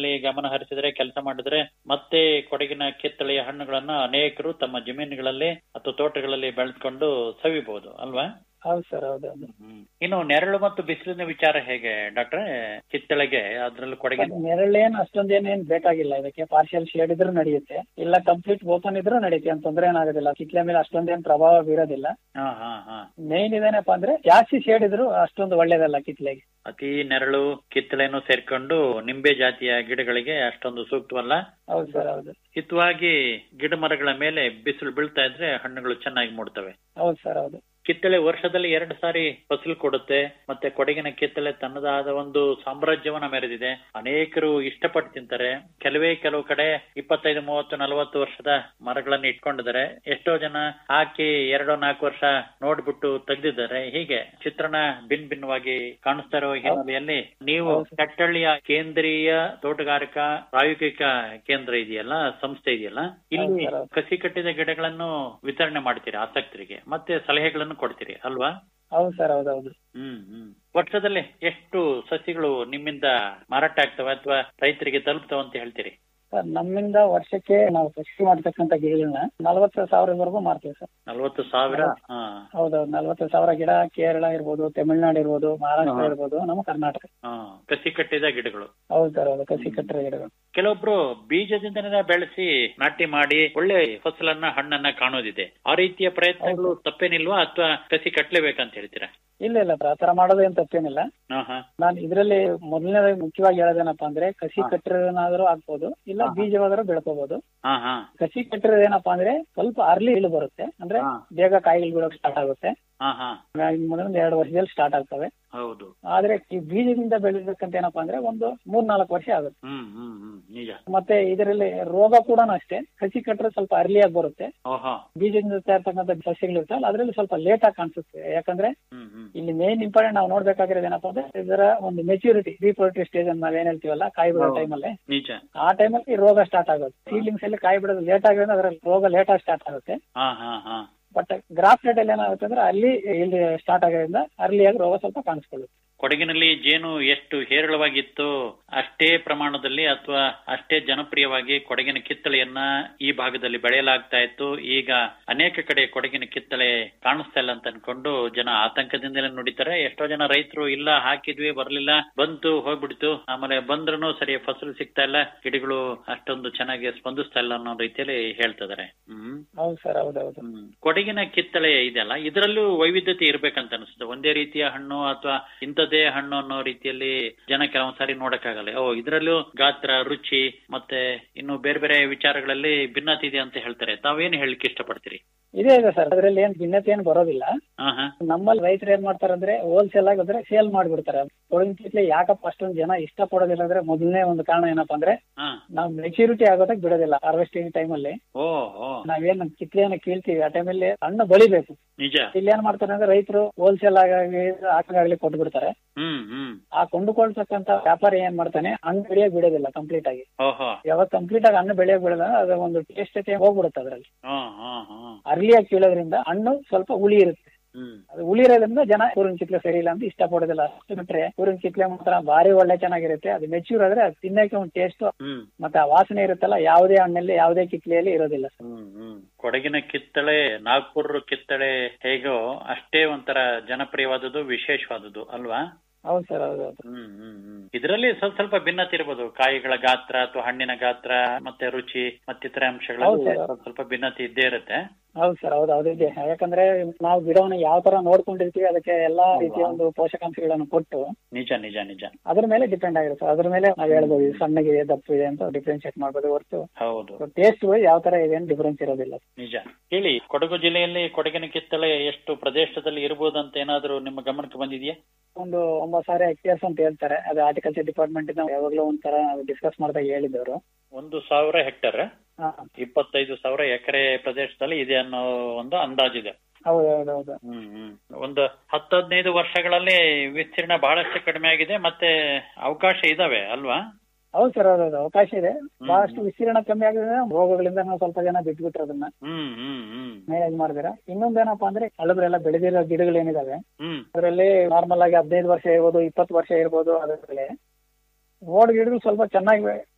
ನಿಟ್ಟಿನಲ್ಲಿ ಗಮನ ಹರಿಸಿದ್ರೆ ಕೆಲಸ ಮಾಡಿದ್ರೆ ಮತ್ತೆ ಕೊಡಗಿನ ಕಿತ್ತಳೆಯ ಹಣ್ಣುಗಳನ್ನ ಅನೇಕರು ತಮ್ಮ ಜಮೀನುಗಳಲ್ಲಿ ಅಥವಾ ತೋಟಗಳಲ್ಲಿ ಬೆಳೆದುಕೊಂಡು ಸವಿಬಹುದು ಅಲ್ವಾ ಹೌದು ಸರ್ ಹೌದೌದು ಹ್ಮ್. ಇನ್ನು ನೆರಳು ಮತ್ತು ಬಿಸಿಲಿನ ವಿಚಾರ ಹೇಗೆ ಡಾಕ್ಟ್ರೆ ಕಿತ್ತಳೆಗೆ ಅದ್ರಲ್ಲೂ ಕೊಡಗಿನ ನೆರಳೇನ್ ಅಷ್ಟೊಂದೇನೇನ್ ಬೇಕಾಗಿಲ್ಲ ಇದಕ್ಕೆ ಪಾರ್ಷಿಯಲ್ ಶೇಡ್ ಇದ್ರೂ ನಡೆಯುತ್ತೆ ಇಲ್ಲ ಕಂಪ್ಲೀಟ್ ಓಪನ್ ಇದ್ರೂ ನಡೆಯುತ್ತೆ ಅಂತ ತೊಂದ್ರೆ ಏನಾಗೋದಿಲ್ಲ ಕಿತ್ಲೆ ಮೇಲೆ ಅಷ್ಟೊಂದೇನ್ ಪ್ರಭಾವ ಬೀರೋದಿಲ್ಲ ಹಾ ಹಾ ಹಾ ಮೇನ್ ಇದೇನಪ್ಪ ಅಂದ್ರೆ ಜಾಸ್ತಿ ಶೇಡ್ ಇದ್ರು ಅಷ್ಟೊಂದು ಒಳ್ಳೇದಲ್ಲ ಕಿತ್ಲೆಗೆ ಅತಿ ನೆರಳು ಕಿತ್ತಳೆನೂ ಸೇರ್ಕೊಂಡು ನಿಂಬೆ ಜಾತಿಯ ಗಿಡಗಳಿಗೆ ಅಷ್ಟೊಂದು ಸೂಕ್ತವಲ್ಲ ಹೌದು ಸರ್ ಹೌದು ಹಿತವಾಗಿ ಗಿಡ ಮರಗಳ ಮೇಲೆ ಬಿಸಿಲು ಬೀಳ್ತಾ ಇದ್ರೆ ಹಣ್ಣುಗಳು ಚೆನ್ನಾಗಿ ಮೂಡ್ತವೆ ಹೌದು ಸರ್ ಹೌದು ಕಿತ್ತಳೆ ವರ್ಷದಲ್ಲಿ ಎರಡು ಸಾರಿ ಫಸಲು ಕೊಡುತ್ತೆ ಮತ್ತೆ ಕೊಡಗಿನ ಕಿತ್ತಳೆ ತನ್ನದಾದ ಒಂದು ಸಾಮ್ರಾಜ್ಯವನ್ನ ಮೆರೆದಿದೆ ಅನೇಕರು ಇಷ್ಟಪಟ್ಟು ತಿಂತಾರೆ ಕೆಲವೇ ಕೆಲವು ಕಡೆ ಇಪ್ಪತ್ತೈದು ಮೂವತ್ತು ನಲವತ್ತು ವರ್ಷದ ಮರಗಳನ್ನ ಇಟ್ಕೊಂಡಿದ್ದಾರೆ ಎಷ್ಟೋ ಜನ ಹಾಕಿ ಎರಡೋ ನಾಲ್ಕು ವರ್ಷ ನೋಡ್ಬಿಟ್ಟು ತೆಗೆದಿದ್ದಾರೆ ಹೀಗೆ ಚಿತ್ರಣ ಭಿನ್ ಭಿನ್ನವಾಗಿ ಕಾಣಿಸ್ತಾ ಇರೋ ಹಿನ್ನೆಲೆಯಲ್ಲಿ ನೀವು ಕಟ್ಟಳ್ಳಿಯ ಕೇಂದ್ರೀಯ ತೋಟಗಾರಿಕಾ ಪ್ರಾಯೋಗಿಕ ಕೇಂದ್ರ ಇದೆಯಲ್ಲ ಸಂಸ್ಥೆ ಇದೆಯಲ್ಲ ಇಲ್ಲಿ ಹೌದು ಸರ್. ಕಸಿ ಕಟ್ಟಿದ ಗಿಡಗಳನ್ನು ವಿತರಣೆ ಮಾಡ್ತೀರಿ ಆಸಕ್ತರಿಗೆ ಮತ್ತೆ ಸಲಹೆಗಳನ್ನು ಕೊಡ್ತೀರಿ ಅಲ್ವಾ ಹೌದು ಸರ್ ಹೌದೌದು ಹ್ಮ್ ಹ್ಮ್ ವರ್ಷದಲ್ಲಿ ಎಷ್ಟು ಸಸಿಗಳು ನಿಮ್ಮಿಂದ ಮಾರಾಟ ಆಗ್ತವೆ ಅಥವಾ ರೈತರಿಗೆ ತಲುಪ್ತವೆ ಅಂತ ಹೇಳ್ತೀರಿ ಸರ್ ನಮ್ಮಿಂದ ವರ್ಷಕ್ಕೆ ನಾವು ಕೃಷಿ ಮಾಡ್ತಕ್ಕಂಥ ಗಿಡಗಳನ್ನ ನಲವತ್ತು ಸಾವಿರವರೆಗೂ ಮಾರ್ತೀವಿ ಸರ್ ನಲ್ವತ್ತು ಸಾವಿರ ಹಾ ಹೌದೌದು ನಲವತ್ತು ಸಾವಿರ ಗಿಡ ಕೇರಳ ಇರ್ಬೋದು ತಮಿಳ್ನಾಡು ಇರ್ಬೋದು ಮಹಾರಾಷ್ಟ್ರ ಹಾ. ಇರ್ಬೋದು ನಮ್ಮ ಕರ್ನಾಟಕ ಹಾ ಕಸಿ ಕಟ್ಟಿದ ಗಿಡಗಳು ಹೌದು ಸರ್ ಹೌದು ಕಸಿ ಕಟ್ಟರೆ ಗಿಡಗಳು ಕೆಲವೊಬ್ರು ಬೀಜದಿಂದನೇ ಬೆಳೆಸಿ ನಾಟಿ ಮಾಡಿ ಒಳ್ಳೆ ಫಸಲನ್ನ ಹಣ್ಣನ್ನ ಕಾಣೋದಿದೆ ಆ ರೀತಿಯ ಪ್ರಯತ್ನಗಳು ತಪ್ಪೇನಿಲ್ವಾ ಅಥವಾ ಕಸಿ ಕಟ್ಲೇಬೇಕಂತ ಹೇಳ್ತೀರಾ ಇಲ್ಲ ಇಲ್ಲ ಸರ್ ಆತರ ಮಾಡೋದು ಏನ್ ತಪ್ಪೇನಿಲ್ಲ ಹಾ ಹಾ ನಾನು ಇದ್ರಲ್ಲಿ ಮೊದಲನೇದಾಗಿ ಮುಖ್ಯವಾಗಿ ಹೇಳೋದೇನಪ್ಪ ಅಂದ್ರೆ ಕಸಿ ಹಾ. ಕಟ್ಟಿರೋನಾದ್ರೂ ಹಾಕ್ಬೋದು ಇಲ್ಲ ಹಾ. ಬೀಜವಾದ್ರೂ ಬೆಳ್ಕೋಬಹುದು ಹಾ ಹಾ ಕಸಿ ಕಟ್ಟಿರೋದು ಏನಪ್ಪಾ ಅಂದ್ರೆ ಸ್ವಲ್ಪ ಅರ್ಲಿ ಇಳು ಬರುತ್ತೆ ಅಂದ್ರೆ ಹಾ. ಬೇಗ ಕಾಯಿಗಳು ಬಿಡೋಕ್ ಸ್ಟಾರ್ಟ್ ಆಗುತ್ತೆ ಹಾ ಹಾ ಮೊದಲ ಒಂದು ಎರಡು ವರ್ಷದಲ್ಲಿ ಸ್ಟಾರ್ಟ್ ಆಗ್ತವೆ ಹೌದು ಆದ್ರೆ ಈ ಬೀಜದಿಂದ ಬೆಳಿಬೇಕಂತ ಏನಪ್ಪಾ ಅಂದ್ರೆ ಒಂದು ಮೂರ್ ನಾಲ್ಕು ವರ್ಷ ಆಗುತ್ತೆ ಹ್ಮ್ ಹ್ಮ್ ಹ್ಮ್ ನಿಜ ಮತ್ತೆ ಇದರಲ್ಲಿ ರೋಗ ಕೂಡ ಅಷ್ಟೇ ಕಸಿ ಕಟ್ಟರೆ ಸ್ವಲ್ಪ ಅರ್ಲಿಯಾಗಿ ಬರುತ್ತೆ ಓಹೋ ಬೀಜದಿಂದ ತಯಾರ್ತಕ್ಕಂಥ ಸಸ್ಯಗಳು ಇರ್ತಲ್ಲ ಅದ್ರಲ್ಲಿ ಸ್ವಲ್ಪ ಲೇಟ್ ಆಗಿ ಕಾಣಿಸುತ್ತೆ ಯಾಕಂದ್ರೆ ಹ್ಮ್ ಹ್ಮ್ ಇಲ್ಲಿ ಮೇನ್ ಇಂಪಾರ್ಟೆಂಟ್ ನಾವು ನೋಡ್ಬೇಕಾಗಿರೋದು ಏನಪ್ಪಾ ಅಂದ್ರೆ ಇದರ ಒಂದು ಮೆಚುರಿಟಿ ರೀಪ್ರೊಡಕ್ಟಿವ್ ಸ್ಟೇಜ್ ಅಂತ ನಾವ್ ಏನ್ ಹೇಳ್ತೀವಲ್ಲ ಕಾಯಿ ಬಿಡೋ ಹೌದು. ಟೈಮಲ್ಲಿ ನಿಜ ಆ ಟೈಮಲ್ಲಿ ರೋಗ ಸ್ಟಾರ್ಟ್ ಆಗುತ್ತೆ ಸೀಡ್ಲಿಂಗ್ಸ್ ಅಲ್ಲಿ ಕಾಯಿ ಬಿಡೋದು ಲೇಟ್ ಆಗಿರೋದು ಅದ್ರಲ್ಲಿ ರೋಗ ಲೇಟ್ ಆಗಿ ಸ್ಟಾರ್ಟ್ ಆಗುತ್ತೆ ಹಾ ಹಾ ಹಾ ಬಟ್ ಗ್ರಾಫ್ ರೇಟ್ ಅಲ್ಲಿ ಏನಾಗುತ್ತೆ ಅಂದ್ರೆ ಅಲ್ಲಿ ಇಲ್ಲಿ ಸ್ಟಾರ್ಟ್ ಆಗೋದ್ರಿಂದ ಅರ್ಲಿಯಾಗಿ ರೋಗ ಸ್ವಲ್ಪ ಕಾಣಿಸ್ಕೊಳ್ಳುತ್ತೆ ಕೊಡಗಿನಲ್ಲಿ ಜೇನು ಎಷ್ಟು ಹೇರಳವಾಗಿತ್ತು ಅಷ್ಟೇ ಪ್ರಮಾಣದಲ್ಲಿ ಅಥವಾ ಅಷ್ಟೇ ಜನಪ್ರಿಯವಾಗಿ ಕೊಡಗಿನ ಕಿತ್ತಳೆಯನ್ನ ಈ ಭಾಗದಲ್ಲಿ ಬೆಳೆಯಲಾಗ್ತಾ ಇತ್ತು ಈಗ ಅನೇಕ ಕಡೆ ಕೊಡಗಿನ ಕಿತ್ತಳೆ ಕಾಣಿಸ್ತಾ ಇಲ್ಲ ಅಂತ ಅನ್ಕೊಂಡು ಜನ ಆತಂಕದಿಂದಲೇ ನುಡಿತಾರೆ ಎಷ್ಟೋ ಜನ ರೈತರು ಇಲ್ಲ ಹಾಕಿದ್ವಿ ಬರ್ಲಿಲ್ಲ ಬಂತು ಹೋಗ್ಬಿಡ್ತು ಆಮೇಲೆ ಬಂದ್ರೂ ಸರಿ ಫಸಲು ಸಿಗ್ತಾ ಇಲ್ಲ ಗಿಡಗಳು ಅಷ್ಟೊಂದು ಚೆನ್ನಾಗಿ ಸ್ಪಂದಿಸ್ತಾ ಇಲ್ಲ ಅನ್ನೋ ರೀತಿಯಲ್ಲಿ ಹೇಳ್ತಿದ್ದಾರೆ ಹ್ಮ್ ಹೌದು ಸರ್ ಹೌದೌದು ಹ್ಮ್. ಕೊಡಗಿನ ಕಿತ್ತಳೆ ಇದೆಯಲ್ಲ ಇದರಲ್ಲೂ ವೈವಿಧ್ಯತೆ ಇರ್ಬೇಕಂತ ಅನಿಸುತ್ತೆ ಒಂದೇ ರೀತಿಯ ಹಣ್ಣು ಅಥವಾ ಇಂಥದ್ದೇ ಹಣ್ಣು ಅನ್ನೋ ರೀತಿಯಲ್ಲಿ ಜನ ಕೆಲವೊಂದ್ಸಾರಿ ನೋಡಕ್ಕಾಗಲ್ಲ ಓ ಇದರಲ್ಲೂ ಗಾತ್ರ ರುಚಿ ಮತ್ತೆ ಇನ್ನು ಬೇರೆ ಬೇರೆ ವಿಚಾರಗಳಲ್ಲಿ ಭಿನ್ನತೆ ಇದೆ ಅಂತ ಹೇಳ್ತಾರೆ ತಾವೇನು ಹೇಳಲಿಕ್ಕೆ ಇಷ್ಟಪಡ್ತೀರಿ ಇದೇ ಇದೆ ಸರ್ ಅದ್ರಲ್ಲಿ ಏನ್ ಭಿನ್ನತೆ ಏನ್ ಬರೋದಿಲ್ಲ ಹಾ ಹಾ ನಮ್ಮಲ್ಲಿ ರೈತರು ಏನ್ ಮಾಡ್ತಾರಂದ್ರೆ ಹೋಲ್ಸೇಲ್ ಆಗಿ ಅಂದ್ರೆ ಸೇಲ್ ಮಾಡ್ಬಿಡ್ತಾರೆ ಕೊಡಗಿನ ಕಿತ್ಲೆ ಯಾಕಪ್ಪ ಅಷ್ಟೊಂದು ಜನ ಇಷ್ಟ ಪಡೋದಿಲ್ಲ ಅಂದ್ರೆ ಮೊದಲನೇ ಒಂದು ಕಾರಣ ಏನಪ್ಪಾ ಅಂದ್ರೆ ಹಾ ನಾವು ಮೆಚುರಿಟಿ ಆಗೋದಕ್ಕೆ ಬಿಡೋದಿಲ್ಲ ಹಾರ್ವೆಸ್ಟಿಂಗ್ ಟೈಮ್ ಅಲ್ಲಿ ಓ ಓ ನಾವೇನ್ ಕಿತ್ಲೆಯನ್ನ ಕೀಳ್ತೀವಿ ಆ ಟೈಮಲ್ಲಿ ಹಣ್ಣು ಬಳಿಬೇಕು ನಿಜ ಇಲ್ಲಿ ಏನ್ ಮಾಡ್ತಾರೆ ಅಂದ್ರೆ ರೈತರು ಹೋಲ್ಸೇಲ್ ಆಗಿ ಹಾಕಾಗ್ಲಿ ಕೊಟ್ಟು ಬಿಡ್ತಾರೆ ಹ್ಮ್ ಹ್ಮ್ ಆ ಕೊಂಡುಕೊಳ್ತಕ್ಕಂತ ವ್ಯಾಪಾರಿ ಏನ್ ಮಾಡ್ತಾನೆ ಹಣ್ಣು ಬೆಳೆಯಕ್ ಬಿಡೋದಿಲ್ಲ ಕಂಪ್ಲೀಟ್ ಆಗಿ ಓಹೋ ಯಾವಾಗ ಕಂಪ್ಲೀಟ್ ಆಗಿ ಹಣ್ಣು ಬೆಳೆಯಕ್ ಬಿಡಲ್ಲ ಅದು ಒಂದು ಟೇಸ್ಟ್ ಹೋಗ್ಬಿಡುತ್ತೆ ಅದ್ರಲ್ಲಿ ಹಾ ಹಾ ಹಾ ಅರ್ಲಿಯಾಗಿ ಕೀಳೋದ್ರಿಂದ ಹಣ್ಣು ಸ್ವಲ್ಪ ಹುಳಿ ಇರುತ್ತೆ ಹ್ಮ್ ಅದು ಹುಳಿ ಇರೋದ್ರಿಂದ ಜನ ಊರಿನ ಕಿತ್ಲೆ ಸರಿ ಇಲ್ಲ ಅಂತ ಇಷ್ಟ ಪಡೋದಿಲ್ಲ ಅಷ್ಟು ಬಿಟ್ರೆ ಊರಿನ ಕಿತ್ಲೆ ಮಾತ್ರ ಭಾರಿ ಒಳ್ಳೆ ಚೆನ್ನಾಗಿರುತ್ತೆ ಅದು ಮೆಚ್ಯೂರ್ ಆದ್ರೆ ಅದು ತಿನ್ನಕ್ಕೆ ಒಂದು ಟೇಸ್ಟ್ ಹ್ಮ್ ಮತ್ತೆ ಆ ವಾಸನೆ ಇರುತ್ತಲ್ಲ ಯಾವುದೇ ಹಣ್ಣಲ್ಲಿ ಯಾವುದೇ ಕಿತ್ಲೆಯಲ್ಲಿ ಇರೋದಿಲ್ಲ ಹ್ಮ್ ಹ್ಮ್ ಕೊಡಗಿನ ಕಿತ್ತಳೆ ನಾಗ್ಪುರ ಕಿತ್ತಳೆ ಹೇಗೋ ಅಷ್ಟೇ ಒಂಥರ ಜನಪ್ರಿಯವಾದದ್ದು ವಿಶೇಷವಾದದ್ದು ಅಲ್ವಾ ಹೌದು ಸರ್ ಹೌದು ಹೌದು ಹ್ಮ್ ಹ್ಮ್ ಹ್ಮ್ ಇದರಲ್ಲಿ ಸ್ವಲ್ಪ ಸ್ವಲ್ಪ ಭಿನ್ನತೆ ಇರ್ಬೋದು ಕಾಯಿಗಳ ಗಾತ್ರ ಅಥವಾ ಹಣ್ಣಿನ ಗಾತ್ರ ಮತ್ತೆ ರುಚಿ ಮತ್ತಿತರ ಅಂಶಗಳಲ್ಲಿ ಹೌದು ಸರ್. ಸ್ವಲ್ಪ ಸ್ವಲ್ಪ ಭಿನ್ನತೆ ಇದ್ದೇ ಇರುತ್ತೆ ಹೌದು ಸರ್ ಹೌದು ಹೌದು ಇದೆ ಯಾಕಂದ್ರೆ ನಾವು ಗಿಡವನ್ನ ಯಾವ ತರ ನೋಡ್ಕೊಂಡಿರ್ತೀವಿ ಅದಕ್ಕೆ ಎಲ್ಲಾ ರೀತಿಯ ಒಂದು ಪೋಷಕಾಂಶಗಳನ್ನು ಕೊಟ್ಟು ನಿಜ ನಿಜ ನಿಜ ಅದ್ರ ಮೇಲೆ ಡಿಪೆಂಡ್ ಆಗಿರುತ್ತೆ ಅದ್ರ ಮೇಲೆ ನಾವ್ ಹೇಳ್ಬೋದು ಇದು ಸಣ್ಣಗಿದೆ ದಪ್ಪ ಇದೆ ಅಂತ ಡಿಫ್ರೆನ್ಶಿಯೇಟ್ ಮಾಡ್ಬೋದು ಹೊರತು ಹೌದು ಟೇಸ್ಟ್ ಯಾವ ತರ ಇದೆ ಅಂತ ಡಿಫ್ರೆನ್ಸ್ ಇರೋದಿಲ್ಲ ನಿಜ ಹೇಳಿ ಕೊಡಗು ಜಿಲ್ಲೆಯಲ್ಲಿ ಕೊಡಗಿನ ಕಿತ್ತಳೆ ಎಷ್ಟು ಪ್ರದೇಶದಲ್ಲಿ ಇರ್ಬೋದಂತ ಏನಾದ್ರೂ ನಿಮ್ಮ ಗಮನಕ್ಕೆ ಬಂದಿದೆಯಾ ಒಂದು ಒಂಬತ್ತು ಸಾವಿರ ಹೆಕ್ಟೇರ್ಸ್ ಅಂತ ಹೇಳ್ತಾರೆ ಅದು ಆರ್ಟಿಕಲ್ಚರ್ ಡಿಪಾರ್ಟ್ಮೆಂಟ್ ಇಂದ ಯಾವಾಗ್ಲೂ ಒಂಥರ ಡಿಸ್ಕಸ್ ಮಾಡಿದಾಗ ಹೇಳಿದವರು ಒಂದು ಸಾವಿರ ಹೆಕ್ಟರ್ ಹಾ ಇಪ್ಪತ್ತೈದು ಸಾವಿರ ಎಕರೆ ಪ್ರದೇಶದಲ್ಲಿ ಇದೆ ಅನ್ನೋ ಒಂದು ಅಂದಾಜಿದೆ ಹೌದು ಹೌದು ಹೌದು ಹ್ಮ್ ಹ್ಮ್ ಒಂದು ಹತ್ತು ಹದಿನೈದು ವರ್ಷಗಳಲ್ಲಿ ವಿಸ್ತೀರ್ಣ ಬಹಳಷ್ಟು ಕಡಿಮೆ ಆಗಿದೆ ಮತ್ತೆ ಅವಕಾಶ ಇದಾವೆ ಅಲ್ವಾ ಹೌದು ಸರ್ ಹೌದು ಹೌದು ಅವಕಾಶ ಇದೆ ಬಹಳಷ್ಟು ವಿಸ್ತೀರ್ಣ ಕಮ್ಮಿ ಆಗಿದೆ ರೋಗಗಳಿಂದ ನಾವು ಸ್ವಲ್ಪ ಜನ ಬಿಟ್ಬಿಟ್ರು ಅದನ್ನ ಹ್ಮ್ ಹ್ಮ್ ಹ್ಮ್ ಮ್ಯಾನೇಜ್ ಮಾಡಿದಿರ ಇನ್ನೊಂದೇನಪ್ಪಾ ಅಂದ್ರೆ ಹಳಬ್ರೆಲ್ಲ ಬೆಳೆದಿರೋ ಗಿಡಗಳು ಏನಿದಾವೆ ಹ್ಮ್ ಅದರಲ್ಲಿ ನಾರ್ಮಲ್ ಆಗಿ ಹದಿನೈದು ವರ್ಷ ಇರ್ಬೋದು ಇಪ್ಪತ್ತು ವರ್ಷ ಇರ್ಬೋದು ಅದರಲ್ಲಿ ಓಡ್ ಗಿಡಗಳು ಸ್ವಲ್ಪ ಚೆನ್ನಾಗಿ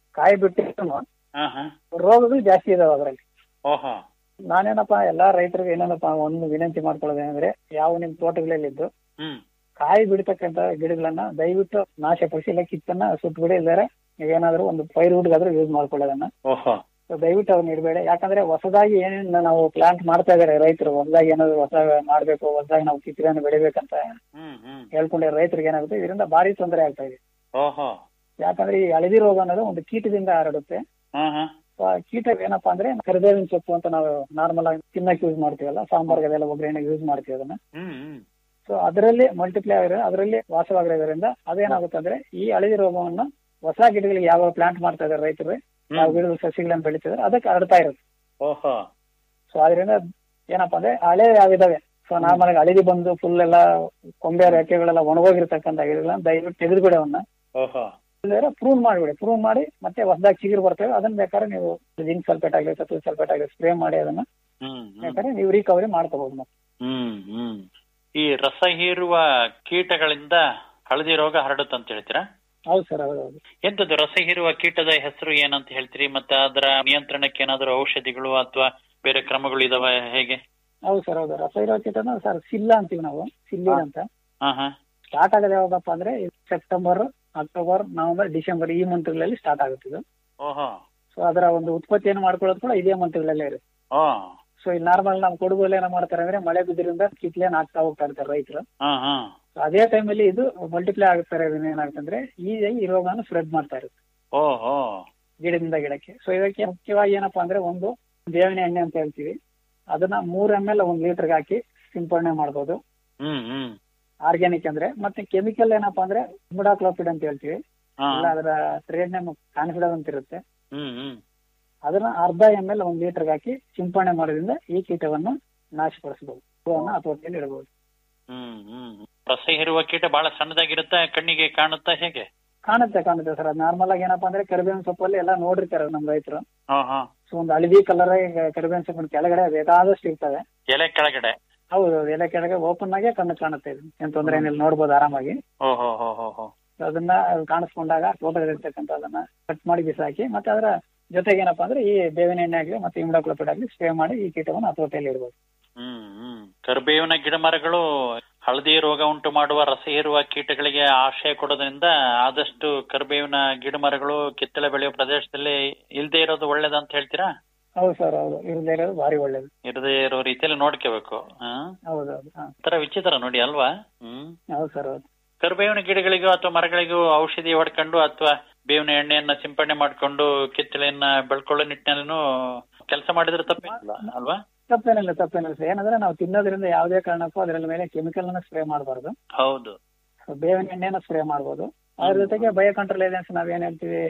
ಕಾಯಿ ಬಿಟ್ಟಿದ್ರು ಹಾ ಹಾ ರೋಗಗಳು ಜಾಸ್ತಿ ಇದಾವೆ ಅದರಲ್ಲಿ ಓಹೋ ನಾನೇನಪ್ಪ ಎಲ್ಲಾ ರೈತರಿಗೆ ಏನಪ್ಪ ಒಂದು ವಿನಂತಿ ಮಾಡ್ಕೊಳ್ಳೋದೇನಂದ್ರೆ ಯಾವ ನಿಮ್ ತೋಟಗಳಲ್ಲಿದ್ದು ಹ್ಮ್ ಕಾಯಿ ಬಿಡ್ತಕ್ಕಂತ ಗಿಡಗಳನ್ನ ದಯವಿಟ್ಟು ನಾಶಪಡಿಸಿ ಇಲ್ಲ ಕಿತ್ತನ್ನ ಸುಟ್ಟುಬಿಡಿ ಇಲ್ದಾರೆ ನೀವೇನಾದ್ರೂ ಒಂದು ಪೈರ್ ವುಡ್ಗಾದ್ರೂ ಯೂಸ್ ಮಾಡ್ಕೊಳ್ಳೋದನ್ನ ಓಹೋ So ದಯವಿಟ್ಟು ಅವ್ರನ್ನ ಇಡಬೇಡಿ ಯಾಕಂದ್ರೆ ಹೊಸದಾಗಿ ಏನೇನು ನಾವು ಪ್ಲಾಂಟ್ ಮಾಡ್ತಾ ಇದಾರೆ ರೈತರು ಹೊಸದಾಗಿ ಏನಾದ್ರು ಹೊಸ ಮಾಡ್ಬೇಕು ಹೊಸದಾಗಿ ನಾವು ಕಿತ್ತಳೆಯನ್ನು ಬೆಳಿಬೇಕಂತ ಹ್ಮ್ ಹ್ಮ್ ಹೇಳ್ಕೊಂಡಿರೋ ರೈತರಿಗೆ ಏನಾಗುತ್ತೆ ಇದರಿಂದ ಭಾರಿ ತೊಂದರೆ ಆಗ್ತಾ ಇದೆ ಓಹೋ ಯಾಕಂದ್ರೆ ಈ ಹಳದಿ ರೋಗ ಅನ್ನೋದು ಒಂದು ಕೀಟದಿಂದ ಹರಡುತ್ತೆ ಹಾ ಹಾ So ಆ ಕೀಟ ಏನಪ್ಪಾ ಅಂದ್ರೆ ಕರಿಬೇವಿನ ಸೊಪ್ಪು ಅಂತ ನಾವು ನಾರ್ಮಲ್ ಆಗಿ ತಿನ್ನಕ್ಕೆ ಯೂಸ್ ಮಾಡ್ತೀವಲ್ಲ ಸಾಂಬಾರ್ಗೆ ಅದೆಲ್ಲ ಒಗ್ಗರಣೆಗೆ ಯೂಸ್ ಮಾಡ್ತೀವಿ ಅದನ್ನ ಹ್ಮ್ ಹ್ಮ್ ಸೊ ಅದರಲ್ಲಿ ಮಲ್ಟಿಪ್ಲೈ ಆಗಿರೋ ಅದರಲ್ಲಿ ವಾಸವಾಗಿರೋದ್ರಿಂದ ಅದೇನಾಗುತ್ತೆ ಅಂದ್ರೆ ಈ ಹಳದಿ ರೋಗವನ್ನು ಹೊಸ ಗಿಡಗಳಿಗೆ ಯಾವ ಪ್ಲಾಂಟ್ ಮಾಡ್ತಾ ಇದಾರೆ ರೈತರು ಯಾವ ಗಿಡದ ಸಸಿಗಳನ್ನ ಬೆಳಿತಿದಾರೆ ಅದಕ್ಕೆ ಹರಡ್ತಾ ಇರುತ್ತೆ ಓಹೋ ಸೊ ಅದರಿಂದ ಏನಪ್ಪಾ ಅಂದ್ರೆ ಹಳೆ ಯಾವಿದಾವೆ ಸೊ ನಾರ್ಮಲ್ ಆಗಿ ಹಳದಿ ಬಂದು ಫುಲ್ ಎಲ್ಲ ಕೊಂಬೆ ರೆಕ್ಕೆಗಳೆಲ್ಲ ಒಣಗೋಗಿರ್ತಕ್ಕಂಥ ಗಿಡಗಳನ್ನ ದಯವಿಟ್ಟು ತೆಗೆದುಬಿಡಿ ಅವನ್ನ ಓಹೋ ಪ್ರೂವ್ ಮಾಡಿಬಿಡಿ ಪ್ರೂವ್ ಮಾಡಿ ಮತ್ತೆ ಹೊಸದಾಗಿ ಚಿಗುರು ಬರ್ತವೆ ಅದನ್ನ ಬೇಕಾದ್ರೆ ನೀವು ಜಿಂಕ್ ಸಲ್ಫೇಟ್ ಆಗಲಿ ಸತ್ತು ಸಲ್ಫೇಟ್ ಆಗಲಿ ಸ್ಪ್ರೇ ಮಾಡಿ ಅದನ್ನ ಹ್ಮ್ ಹ್ಮ್ ಬೇಕಾದ್ರೆ ನೀವು ರಿಕವರಿ ಮಾಡ್ಕೋಬಹುದು ಮತ್ತೆ ಹ್ಮ್ ಹ್ಮ್ ಈ ರಸ ಹೀರುವ ಕೀಟಗಳಿಂದ ಹಳದಿ ರೋಗ ಹರಡುತ್ತಂತ ಹೇಳ್ತೀರಾ ಹೌದು ಸರ್ ಹೌದು ಹೌದು ಎಂತದ್ದು ರಸ ಹೀರುವ ಕೀಟದ ಹೆಸರು ಏನಂತ ಹೇಳ್ತೀರಿ ಮತ್ತೆ ಅದರ ನಿಯಂತ್ರಣಕ್ಕೆ ಏನಾದರೂ ಔಷಧಿಗಳು ಅಥವಾ ಬೇರೆ ಕ್ರಮಗಳು ಇದಾವ ಹೇಗೆ ಹೌದು ಸರ್ ಹೌದು ರಸ ಇರೋ ಕೀಟನ ಸರ್ ಸಿಲ್ಲ ಅಂತೀವಿ ನಾವು ಸಿಲ್ಲಿ ಅಂತ ಹಾ ಹಾ ಸ್ಟಾರ್ಟ್ ಆಗೋದು ಯಾವಾಗಪ್ಪ ಅಂದ್ರೆ ಸೆಪ್ಟೆಂಬರ್ ಅಕ್ಟೋಬರ್ ನವೆಂಬರ್ ಡಿಸೆಂಬರ್ ಈ ಮಂತ್ಗಳಲ್ಲಿ ಸ್ಟಾರ್ಟ್ ಆಗುತ್ತೆ ಇದು ಓಹೋ ಸೊ ಅದರ ಒಂದು ಉತ್ಪತ್ತಿಯನ್ನು ಮಾಡ್ಕೊಳ್ಳೋದು ಕೂಡ ಇದೇ ಮಂತ್ಗಳಲ್ಲೇ ಇರುತ್ತೆ ಓ ಸೊ ಈ ನಾರ್ಮಲ್ ನಮ್ಮ ಕೊಡಗುಲ್ಲಿ ಏನೋ ಮಾಡ್ತಾರೆ ಅಂದ್ರೆ ಮಳೆ ಬಿದ್ದಿರಿಂದ ಕಿತ್ಲೇನ್ ಆಗ್ತಾ ಹೋಗ್ತಾ ಇರ್ತಾರೆ ರೈತರು ಹಾ ಹಾ So ಅದೇ ಟೈಮಲ್ಲಿ ಇದು ಮಲ್ಟಿಪ್ಲೈ ಆಗ್ತಾ ಇರೋದ್ರಿಂದ ಏನಾಗುತ್ತೆ ಅಂದ್ರೆ ಈಸಿಯಾಗಿ ಈ ರೋಗನ ಸ್ಪ್ರೆಡ್ ಮಾಡ್ತಾ ಇರುತ್ತೆ ಓಹೋ ಗಿಡದಿಂದ ಗಿಡಕ್ಕೆ ಸೊ ಇದಕ್ಕೆ ಮುಖ್ಯವಾಗಿ ಏನಪ್ಪಾ ಅಂದ್ರೆ ಒಂದು ಬೇವಿನ ಎಣ್ಣೆ ಅಂತ ಹೇಳ್ತೀವಿ ಅದನ್ನ ಮೂರ್ ಎಮ್ ಎಲ್ ಒಂದ್ ಲೀಟರ್ಗೆ ಹಾಕಿ ಸಿಂಪಡಣೆ ಮಾಡ್ಬೋದು ಹ್ಮ್ ಹ್ಮ್ ಆರ್ಗ್ಯಾನಿಕ್ ಅಂದ್ರೆ ಮತ್ತೆ ಕೆಮಿಕಲ್ ಏನಪ್ಪಾ ಅಂದ್ರೆ ಮುಡಾಕ್ಲೋಪಿಡ್ ಅಂತ ಹೇಳ್ತೀವಿ ಹಾ ಇಲ್ಲ ಅದರ ಟ್ರೇಡ್ ನೇಮ್ ಕಾನ್ಫಿಡೆನ್ಸ್ ಅಂತ ಇರುತ್ತೆ ಹ್ಮ್ ಹ್ಮ್ ಅದನ್ನ ಅರ್ಧ ಎಮ್ ಎಲ್ ಒಂದ್ ಲೀಟರ್ಗೆ ಹಾಕಿ ಸಿಂಪಡಣೆ ಮಾಡೋದ್ರಿಂದ ಈ ಕೀಟವನ್ನು ನಾಶಪಡಿಸಬಹುದು ಹೂವನ್ನ ಹತೋಟಿಯಲ್ಲಿ ಇಡಬಹುದು ಹ್ಮ್ ಹ್ಮ್ ರಸ ಹೀರುವ ಕೀಟ ಬಹಳ ಸಣ್ಣದಾಗಿರುತ್ತಾ ಕಣ್ಣಿಗೆ ಕಾಣುತ್ತಾ ಹೇಗೆ ಕಾಣುತ್ತೆ ಕಾಣುತ್ತೆ ಸರ್ ಅದು ನಾರ್ಮಲ್ ಆಗಿ ಏನಪ್ಪಾ ಅಂದ್ರೆ ಕರಿಬೇವಿನ ಸೊಪ್ಪಲ್ಲಿ ಎಲ್ಲ ನೋಡಿರ್ತಾರೆ ನಮ್ ರೈತರು ಹಾ ಹಾ ಸೊ ಒಂದು ಹಳದಿ ಕಲರ್ ಕರಿಬೇವಿನ ಸೊಪ್ಪಿನ ಕೆಳಗಡೆ ಬೇಕಾದಷ್ಟು ಇರ್ತವೆ ಎಲೆ ಕೆಳಗಡೆ ಹೌದು ಹೌದು, ಎಲೆ ಕೆಳಗೆ ಓಪನ್ ಆಗೇ ಕಣ್ಣು ಕಾಣುತ್ತೆ ಇದು ಏನ್ ತೊಂದರೆ ಏನಿಲ್ಲ ನೋಡ್ಬೋದು ಆರಾಮಾಗಿ ಓಹೋ ಹೋ ಹೋ ಹೋ So ಅದನ್ನ ಕಾಣಿಸ್ಕೊಂಡಾಗ ತೋಟದಲ್ಲಿರ್ತಕ್ಕಂಥ ಅದನ್ನ ಕಟ್ ಮಾಡಿ ಬಿಸಾಕಿ ಮತ್ತೆ ಅದರ ಜೊತೆಗೆ ಏನಪ್ಪಾ ಅಂದ್ರೆ ಈ ಬೇವಿನ ಎಣ್ಣೆ ಆಗಲಿ ಮತ್ತೆ ಇಮ್ಡಾಕ್ಲೋಪಿಡ್ ಆಗಲಿ ಸ್ಪ್ರೇ ಮಾಡಿ ಈ ಕೀಟವನ್ನು ಹತೋಟಿಯಲ್ಲಿ ಇಡಬಹುದು ಹ್ಮ್ ಹ್ಮ್ ಕರಿಬೇವಿನ ಗಿಡ ಮರಗಳು ಹಳದಿ ರೋಗ ಉಂಟು ಮಾಡುವ ರಸ ಹೀರುವ ಕೀಟಗಳಿಗೆ ಆಶ್ರಯ ಕೊಡೋದ್ರಿಂದ ಆದಷ್ಟು ಕರಿಬೇವಿನ ಗಿಡ ಮರಗಳು ಕಿತ್ತಳೆ ಬೆಳೆಯುವ ಪ್ರದೇಶದಲ್ಲಿ ಇಲ್ದೇ ಇರೋದು ಒಳ್ಳೇದಂತ ಹೇಳ್ತೀರಾ ಹೌದು ಸರ್ ಹೌದು ಇರದೇ ಇರೋದು ಭಾರಿ ಒಳ್ಳೇದು ಇರದೇ ಇರೋ ರೀತಿಯಲ್ಲಿ ನೋಡ್ಕೋಬೇಕು ಹಾ ಹೌದು ಹೌದು ಹಾ ತರ ವಿಚಿತ್ರ ನೋಡಿ ಅಲ್ವಾ ಹ್ಮ್ ಹೌದು ಸರ್ ಹೌದು ಕರಿಬೇವಿನ ಗಿಡಗಳಿಗೂ ಅಥವಾ ಮರಗಳಿಗೂ ಔಷಧಿ ಹೊಡ್ಕೊಂಡು ಅಥವಾ ಬೇವಿನ ಎಣ್ಣೆಯನ್ನ ಸಿಂಪಡಣೆ ಮಾಡ್ಕೊಂಡು ಕಿತ್ತಳೆಯನ್ನ ಬೆಳ್ಕೊಳ್ಳೋ ನಿಟ್ಟಿನಲ್ಲೂ ಕೆಲಸ ಮಾಡಿದ್ರೆ ತಪ್ಪಿಲ್ಲ ಅಲ್ವಾ ತಪ್ಪೇನಿಲ್ಲ ತಪ್ಪೇನಿಲ್ಲ ಸರ್ ಏನಂದ್ರೆ ನಾವು ತಿನ್ನೋದ್ರಿಂದ ಯಾವುದೇ ಕಾರಣಕ್ಕೂ ಅದರ ಮೇಲೆ ಕೆಮಿಕಲ್ ಅನ್ನ ಸ್ಪ್ರೇ ಮಾಡಬಾರ್ದು ಹೌದು ಬೇವಿನ ಎಣ್ಣೆನ ಸ್ಪ್ರೇ ಮಾಡ್ಬೋದು ಅದ್ರ ಜೊತೆಗೆ ಬಯೋ ಕಂಟ್ರೋಲ್ ಏಜೆನ್ಸಿ ನಾವೇನ್ ಹೇಳ್ತೀವಿ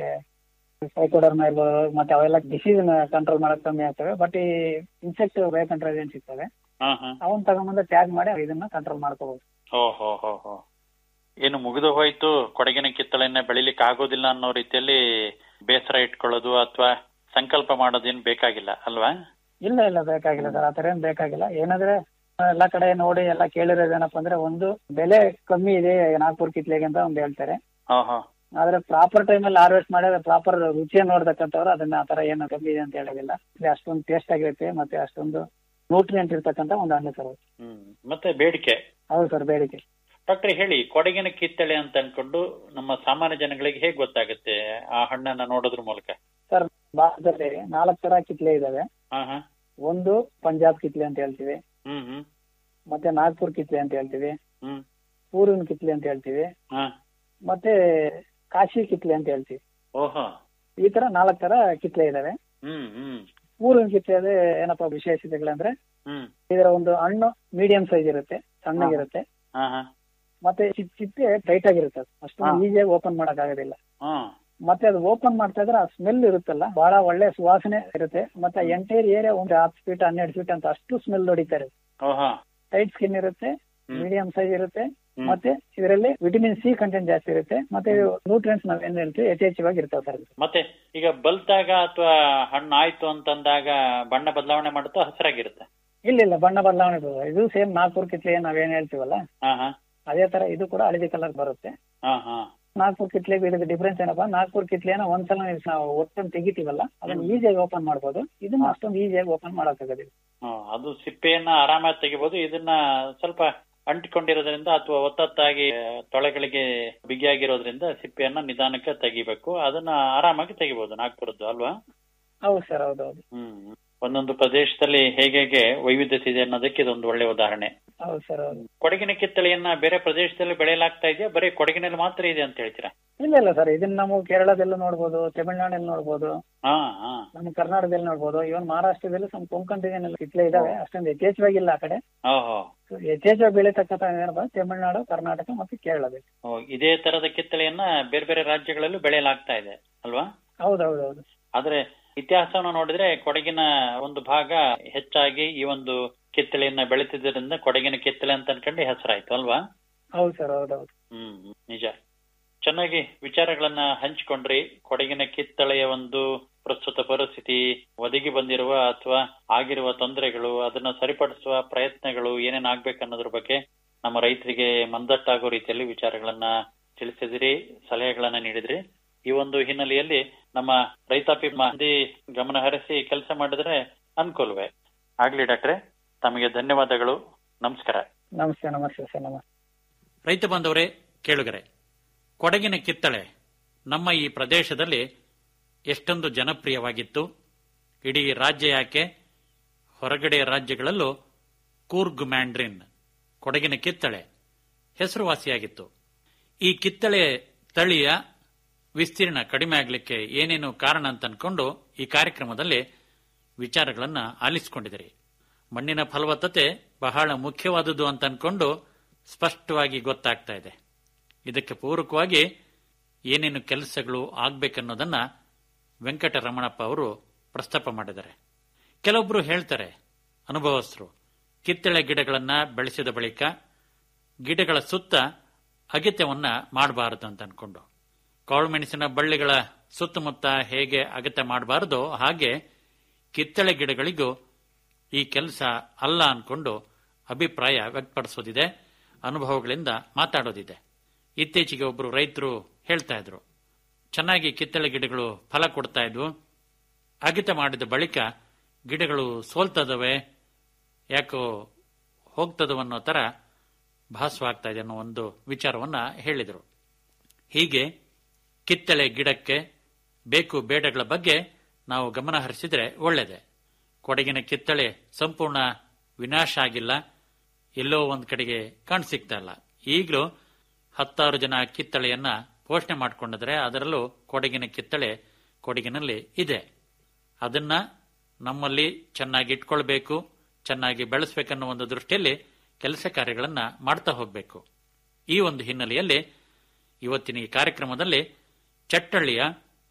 ಸೈಕೋಡರ್ಮ ಇರ್ಬೋದು ಮತ್ತೆ ಅವೆಲ್ಲ ಡಿಸೀಸ್ ಕಂಟ್ರೋಲ್ ಮಾಡಕ್ ಕಮ್ಮಿ ಆಗ್ತವೆ ಬಟ್ ಈ ಇನ್ಸೆಕ್ಟ್ ಬಯೋ ಕಂಟ್ರೋಲ್ ಏಜೆನ್ಸಿ ಇರ್ತವೆ ಹಾ ಹಾ ಅವನ್ ತಗೊಂಬಂದು ಟ್ಯಾಗ್ ಮಾಡಿ ಇದನ್ನ ಕಂಟ್ರೋಲ್ ಮಾಡ್ಕೋಬಹುದು ಓ ಹೋ ಹೋ ಹೋ ಏನು ಮುಗಿದು ಹೋಯ್ತು ಕೊಡಗಿನ ಕಿತ್ತಳೆಯನ್ನ ಬೆಳಿಲಿಕ್ಕೆ ಆಗೋದಿಲ್ಲ ಅನ್ನೋ ರೀತಿಯಲ್ಲಿ ಬೇಸರ ಇಟ್ಕೊಳ್ಳೋದು ಅಥವಾ ಸಂಕಲ್ಪ ಮಾಡೋದೇನು ಬೇಕಾಗಿಲ್ಲ ಅಲ್ವಾ ಇಲ್ಲ ಇಲ್ಲ ಬೇಕಾಗಿಲ್ಲ ಸರ್ ಆತರ ಏನ್ ಬೇಕಾಗಿಲ್ಲ ಏನಂದ್ರೆ ಎಲ್ಲಾ ಕಡೆ ನೋಡಿ ಎಲ್ಲ ಕೇಳಿರೋದೇನಪ್ಪ ಅಂದ್ರೆ ಒಂದು ಬೆಲೆ ಕಮ್ಮಿ ಇದೆ ನಾಗ್ಪುರ್ ಕಿತ್ಲೆಗೆ ಅಂತ ಒಂದು ಹೇಳ್ತಾರೆ ಹಾ ಹಾ ಆದ್ರೆ ಪ್ರಾಪರ್ ಟೈಮಲ್ಲಿ ಹಾರ್ವೆಸ್ಟ್ ಮಾಡಿದ್ರೆ ಪ್ರಾಪರ್ ರುಚಿಯನ್ನು ನೋಡ್ತಕ್ಕಂಥವ್ರು ಅದನ್ನ ಆತರ ಏನು ಕಮ್ಮಿ ಇದೆ ಅಂತ ಹೇಳೋದಿಲ್ಲ ಇದು ಅಷ್ಟೊಂದು ಟೇಸ್ಟ್ ಆಗಿರುತ್ತೆ ಮತ್ತೆ ಅಷ್ಟೊಂದು ನ್ಯೂಟ್ರಿಯೆಂಟ್ ಇರ್ತಕ್ಕಂಥ ಒಂದು ಹಣ್ಣು ಸರ್ ಅದು. ಹ್ಮ್ ಮತ್ತೆ ಬೇಡಿಕೆ ಹೌದು ಸರ್ ಬೇಡಿಕೆ ಡಾಕ್ಟರ್ ಹೇಳಿ ಕೊಡಗಿನ ಕಿತ್ತಳೆ ಅಂತ ಅನ್ಕೊಂಡು ನಮ್ಮ ಸಾಮಾನ್ಯ ಜನಗಳಿಗೆ ಹೇಗೆ ಗೊತ್ತಾಗುತ್ತೆ ಆ ಹಣ್ಣನ್ನ ನೋಡೋದ್ರ ಮೂಲಕ ಸರ್ ಭಾರತದಲ್ಲಿ ನಾಲ್ಕು ತರ ಕಿತ್ಲೆ ಇದಾವೆ ಹಾ ಹಾ ಒಂದು ಪಂಜಾಬ್ ಕಿತ್ಲೆ ಅಂತ ಹೇಳ್ತೀವಿ ಹ್ಮ್ ಹ್ಮ್ ಮತ್ತೆ ನಾಗ್ಪುರ್ ಕಿತ್ಲೆ ಅಂತ ಹೇಳ್ತೀವಿ ಹ್ಮ್ ಪೂರ್ವಿನ ಕಿತ್ಲೆ ಅಂತ ಹೇಳ್ತೀವಿ ಹಾ ಮತ್ತೆ ಕಾಶಿ ಕಿತ್ಲೆ ಅಂತ ಹೇಳ್ತೀವಿ ಓಹೋ ಈ ತರ ನಾಲ್ಕು ತರ ಕಿತ್ಲೆ ಇದಾವೆ ಹ್ಮ್ ಹ್ಮ್ ಪೂರ್ವಿನ ಕಿತ್ಲೆ ಏನಪ್ಪಾ ವಿಶೇಷತೆಗಳಂದ್ರೆ ಹ್ಮ್ ಇದರ ಒಂದು ಹಣ್ಣು ಮೀಡಿಯಂ ಸೈಜ್ ಇರುತ್ತೆ ಸಣ್ಣಗಿರುತ್ತೆ ಹಾ ಹಾ ಮತ್ತೆ ಚಿಕ್ಕ ಚಿಕ್ಕೆ ಟೈಟ್ ಆಗಿರುತ್ತೆ ಅದು. ಅಷ್ಟೊಂದು ಹಾ. ಈಸಿಯಾಗಿ ಓಪನ್ ಮಾಡಕ್ ಆಗೋದಿಲ್ಲ ಹಾ ಮತ್ತೆ ಅದು ಓಪನ್ ಮಾಡ್ತಾ ಇದ್ರೆ ಆ ಸ್ಮೆಲ್ ಇರುತ್ತಲ್ಲ ಬಹಳ ಒಳ್ಳೆ ಸುವಾಸನೆ ಇರುತ್ತೆ ಮತ್ತೆ ಎಂಟೈರ್ ಏರಿಯಾ ಒಂದು ಹತ್ತು ಫೀಟ್ ಹನ್ನೆರಡು ಫೀಟ್ ಅಂತ ಅಷ್ಟು ಸ್ಮೆಲ್ ಹೊಡಿತಾರೆ ಓಹೋ ಟೈಟ್ ಸ್ಕಿನ್ ಇರುತ್ತೆ ಹ್ಮ್. ಮೀಡಿಯಂ ಸೈಜ್ ಇರುತ್ತೆ ಹ್ಮ್. ಮತ್ತೆ ಇದರಲ್ಲಿ ವಿಟಮಿನ್ ಸಿ ಕಂಟೆಂಟ್ ಜಾಸ್ತಿ ಇರುತ್ತೆ ಮತ್ತೆ ನ್ಯೂಟ್ರಿಯನ್ಸ್ ನಾವ್ ಏನ್ ಹೇಳ್ತೀವಿ ಯಥೇಚ್ಛವಾಗಿ ಇರ್ತಾವೆ ಸರ್ ಮತ್ತೆ ಈಗ ಬಲ್ತಾಗ ಅಥವಾ ಹಣ್ಣು ಆಯ್ತು ಅಂತಂದಾಗ ಬಣ್ಣ ಬದಲಾವಣೆ ಮಾಡುತ್ತಾ ಹಸಿರಾಗಿರುತ್ತೆ ಇಲ್ಲ ಇಲ್ಲ ಬಣ್ಣ ಬದಲಾವಣೆ ಬರುತ್ತೆ. ಇದು ಸೇಮ್ ನಾಲ್ಕೂರ್ ಕಿತ್ಲೆ ನಾವೇನ್ ಹೇಳ್ತೀವಲ್ಲ ಹಾ ಹಾ ಅದೇ ತರ ಇದು ಕೂಡ ಹಳದಿ ಕಲರ್ ಬರುತ್ತೆ ಹಾ ಹಾ ನಾಗ್ಪುರ್ ಕಿತ್ಲೆಗೂ ಇದಕ್ಕೆ ಡಿಫ್ರೆನ್ಸ್ ಏನಪ್ಪಾ ನಾಗ್ಪುರ್ ಕಿತ್ಲೆನ ಒಂದ್ಸಲ ನಾವು ಒಟ್ಟನ್ನು ತೆಗಿತೀವಲ್ಲ ಅದನ್ನ ಈಸಿಯಾಗಿ ಓಪನ್ ಮಾಡ್ಬೋದು ಇದನ್ನ ಅಷ್ಟೊಂದು ಈಸಿಯಾಗಿ ಓಪನ್ ಮಾಡೋಕ್ಕಾಗೋದಿಲ್ಲ ಹ್ಮ್, ಅದು ಸಿಪ್ಪೆಯನ್ನ ಆರಾಮಾಗಿ ತೆಗಿಬಹುದು ಇದನ್ನ ಸ್ವಲ್ಪ ಅಂಟಿಕೊಂಡಿರೋದ್ರಿಂದ ಅಥವಾ ಒತ್ತೊತ್ತಾಗಿ ಆ, ತೊಳೆಗಳಿಗೆ ಬಿಗಿಯಾಗಿರೋದ್ರಿಂದ ಸಿಪ್ಪೆಯನ್ನ ನಿಧಾನಕ್ಕೆ ತೆಗಿಬೇಕು ಅದನ್ನ ಆರಾಮಾಗಿ ತೆಗಿಬಹುದು ನಾಗ್ಪುರದ್ದು ಅಲ್ವಾ ಹೌದು ಸರ್ ಹೌದೌದು ಹ್ಮ್ ಒಂದೊಂದು ಪ್ರದೇಶದಲ್ಲಿ ಹೇಗೆ ವೈವಿಧ್ಯತೆ ಇದೆ ಅನ್ನೋದಕ್ಕೆ ಇದೊಂದು ಒಳ್ಳೆ ಉದಾಹರಣೆ ಹೌದು ಸರ್ ಹೌದು ಕೊಡಗಿನ ಕಿತ್ತಳೆಯನ್ನ ಬೇರೆ ಪ್ರದೇಶದಲ್ಲಿ ಬೆಳೆಯಲಾಗ್ತಾ ಇದೆಯಾ ಬರೀ ಕೊಡಗಿನಲ್ಲಿ ಮಾತ್ರ ಇದೆ ಅಂತ ಹೇಳ್ತೀರಾ ಇಲ್ಲ ಇಲ್ಲ ಸರ್ ಇದನ್ನ ನಾವು ಕೇರಳದಲ್ಲೂ ನೋಡ್ಬೋದು ತಮಿಳ್ನಾಡಲ್ಲಿ ನೋಡ್ಬೋದು ಹಾ ಹಾ ನಮ್ಮ ಕರ್ನಾಟಕದಲ್ಲಿ ನೋಡ್ಬೋದು ಇವನ್ ಮಹಾರಾಷ್ಟ್ರದಲ್ಲಿ ಸ್ವಲ್ಪ ಕೊಂಕಣ್ ರೀಜನ್ ಕಿತ್ಲೆ ಇದಾವೆ ಅಷ್ಟೊಂದು ಯಥೇಚ್ಛವಾಗಿಲ್ಲ ಆ ಕಡೆ ಓಹೋ So, ಯಥೇಚ್ಛವಾಗಿ ಬೆಳೀತಕ್ಕಂಥ ಏನಪ್ಪ ತಮಿಳ್ನಾಡು ಕರ್ನಾಟಕ ಮತ್ತು ಕೇರಳದಲ್ಲಿ ಓ, ಇದೇ ತರದ ಕಿತ್ತಳೆಯನ್ನ ಬೇರೆ ಬೇರೆ ರಾಜ್ಯಗಳಲ್ಲೂ ಬೆಳೆಯಲಾಗ್ತಾ ಇದೆ ಅಲ್ವಾ ಹೌದೌದೌದು ಆದ್ರೆ ಇತಿಹಾಸವನ್ನು ನೋಡಿದ್ರೆ ಕೊಡಗಿನ ಒಂದು ಭಾಗ ಹೆಚ್ಚಾಗಿ ಈ ಒಂದು ಕಿತ್ತಳೆಯನ್ನ ಬೆಳೆತಿದ್ದರಿಂದ ಕೊಡಗಿನ ಕಿತ್ತಳೆ ಅಂತ ಅನ್ಕೊಂಡು ಹೆಸರಾಯ್ತು ಅಲ್ವಾ ಹೌದು ಸರ್ ಹೌದೌದು ಹ್ಮ್ ಹ್ಮ್, ನಿಜ ಚೆನ್ನಾಗಿ ವಿಚಾರಗಳನ್ನ ಹಂಚಿಕೊಂಡ್ರಿ ಕೊಡಗಿನ ಕಿತ್ತಳೆಯ ಒಂದು ಪ್ರಸ್ತುತ ಪರಿಸ್ಥಿತಿ ಒದಗಿ ಬಂದಿರುವ ಅಥವಾ ಆಗಿರುವ ತೊಂದರೆಗಳು ಅದನ್ನ ಸರಿಪಡಿಸುವ ಪ್ರಯತ್ನಗಳು ಏನೇನ್ ಆಗ್ಬೇಕನ್ನೋದ್ರ ಬಗ್ಗೆ ನಮ್ಮ ರೈತರಿಗೆ ಮಂದಟ್ಟಾಗೋ ರೀತಿಯಲ್ಲಿ ವಿಚಾರಗಳನ್ನ ತಿಳಿಸಿದಿರಿ ಸಲಹೆಗಳನ್ನ ನೀಡಿದ್ರಿ ಈ ಒಂದು ಹಿನ್ನೆಲೆಯಲ್ಲಿ ನಮ್ಮ ರೈತಾಪಿ ಮಂದಿ ಗಮನ ಹರಿಸಿ ಕೆಲಸ ಮಾಡಿದ್ರೆ ಅನುಕೂಲವೇ ಆಗ್ಲಿ ಡಾಕ್ಟ್ರೆ ತಮಗೆ ಧನ್ಯವಾದಗಳು ನಮಸ್ಕಾರ ನಮಸ್ತೆ ನಮಸ್ತೆ ಸರ್ ನಮಸ್ತೆ ರೈತ ಬಾಂಧವರೇ ಕೇಳುಗರೆ ಕೊಡಗಿನ ಕಿತ್ತಳೆ ನಮ್ಮ ಈ ಪ್ರದೇಶದಲ್ಲಿ ಎಷ್ಟೊಂದು ಜನಪ್ರಿಯವಾಗಿತ್ತು ಇಡೀ ರಾಜ್ಯ ಯಾಕೆ ಹೊರಗಡೆ ರಾಜ್ಯಗಳಲ್ಲೂ ಕೂರ್ಗ್ ಮ್ಯಾಂಡ್ರಿನ್ ಕೊಡಗಿನ ಕಿತ್ತಳೆ ಹೆಸರುವಾಸಿಯಾಗಿತ್ತು ಈ ಕಿತ್ತಳೆ ತಳಿಯ ವಿಸ್ತೀರ್ಣ ಕಡಿಮೆ ಆಗಲಿಕ್ಕೆ ಏನೇನು ಕಾರಣ ಅಂತ ಅನ್ಕೊಂಡು ಈ ಕಾರ್ಯಕ್ರಮದಲ್ಲಿ ವಿಚಾರಗಳನ್ನ ಆಲಿಸಿಕೊಂಡಿದಿರಿ ಮಣ್ಣಿನ ಫಲವತ್ತತೆ ಬಹಳ ಮುಖ್ಯವಾದುದು ಅಂತ ಅನ್ಕೊಂಡು ಸ್ಪಷ್ಟವಾಗಿ ಗೊತ್ತಾಗ್ತಾ ಇದೆ ಇದಕ್ಕೆ ಪೂರಕವಾಗಿ ಏನೇನು ಕೆಲಸಗಳು ಆಗ್ಬೇಕನ್ನೋದನ್ನ ವೆಂಕಟರಮಣಪ್ಪ ಅವರು ಪ್ರಸ್ತಾಪ ಮಾಡಿದ್ದಾರೆ ಕೆಲವೊಬ್ರು ಹೇಳ್ತಾರೆ ಅನುಭವಸ್ಥರು ಕಿತ್ತಳೆ ಗಿಡಗಳನ್ನ ಬೆಳೆಸಿದ ಬಳಿಕ ಗಿಡಗಳ ಸುತ್ತ ಅಗತ್ಯವನ್ನ ಮಾಡಬಾರದು ಅಂತ ಅನ್ಕೊಂಡು ಕಾಳುಮೆಣಸಿನ ಬಳ್ಳಿಗಳ ಸುತ್ತಮುತ್ತ ಹೇಗೆ ಅಗತ್ಯ ಮಾಡಬಾರದೋ ಹಾಗೆ ಕಿತ್ತಳೆ ಗಿಡಗಳಿಗೂ ಈ ಕೆಲಸ ಅಲ್ಲ ಅನ್ಕೊಂಡು ಅಭಿಪ್ರಾಯ ವ್ಯಕ್ತಪಡಿಸೋದಿದೆ ಅನುಭವಗಳಿಂದ ಮಾತಾಡೋದಿದೆ ಇತ್ತೀಚೆಗೆ ಒಬ್ಬರು ರೈತರು ಹೇಳ್ತಾ ಇದ್ರು ಚೆನ್ನಾಗಿ ಕಿತ್ತಳೆ ಗಿಡಗಳು ಫಲ ಕೊಡ್ತಾ ಇದ್ವು ಅಗಿತ ಮಾಡಿದ ಬಳಿಕ ಗಿಡಗಳು ಸೋಲ್ತದವೆ ಯಾಕೋ ಹೋಗ್ತದವನ್ನೋ ತರ ಭಾಸವಾಗ್ತಾ ಇದೆ ಅನ್ನೋ ಒಂದು ವಿಚಾರವನ್ನ ಹೇಳಿದರು ಹೀಗೆ ಕಿತ್ತಳೆ ಗಿಡಕ್ಕೆ ಬೇಕು ಬೇಡಗಳ ಬಗ್ಗೆ ನಾವು ಗಮನ ಹರಿಸಿದ್ರೆ ಒಳ್ಳೆಯದೆ ಕೊಡಗಿನ ಕಿತ್ತಳೆ ಸಂಪೂರ್ಣ ವಿನಾಶ ಆಗಿಲ್ಲ ಎಲ್ಲೋ ಒಂದ್ ಕಡೆಗೆ ಕಾಣಸಿಗ್ತಾ ಇಲ್ಲ ಈಗಲೂ ಹತ್ತಾರು ಜನ ಕಿತ್ತಳೆಯನ್ನ ಪೋಷಣೆ ಮಾಡಿಕೊಂಡಿದ್ರೆ ಅದರಲ್ಲೂ ಕೊಡಗಿನ ಕಿತ್ತಳೆ ಕೊಡಗಿನಲ್ಲಿ ಇದೆ ಅದನ್ನ ನಮ್ಮಲ್ಲಿ ಚೆನ್ನಾಗಿ ಇಟ್ಕೊಳ್ಬೇಕು ಚೆನ್ನಾಗಿ ಬೆಳೆಸಬೇಕನ್ನೋ ಒಂದು ದೃಷ್ಟಿಯಲ್ಲಿ ಕೆಲಸ ಕಾರ್ಯಗಳನ್ನ ಮಾಡ್ತಾ ಹೋಗಬೇಕು ಈ ಒಂದು ಹಿನ್ನೆಲೆಯಲ್ಲಿ ಇವತ್ತಿನ ಈ ಕಾರ್ಯಕ್ರಮದಲ್ಲಿ ಚಟ್ಟಳ್ಳಿಯ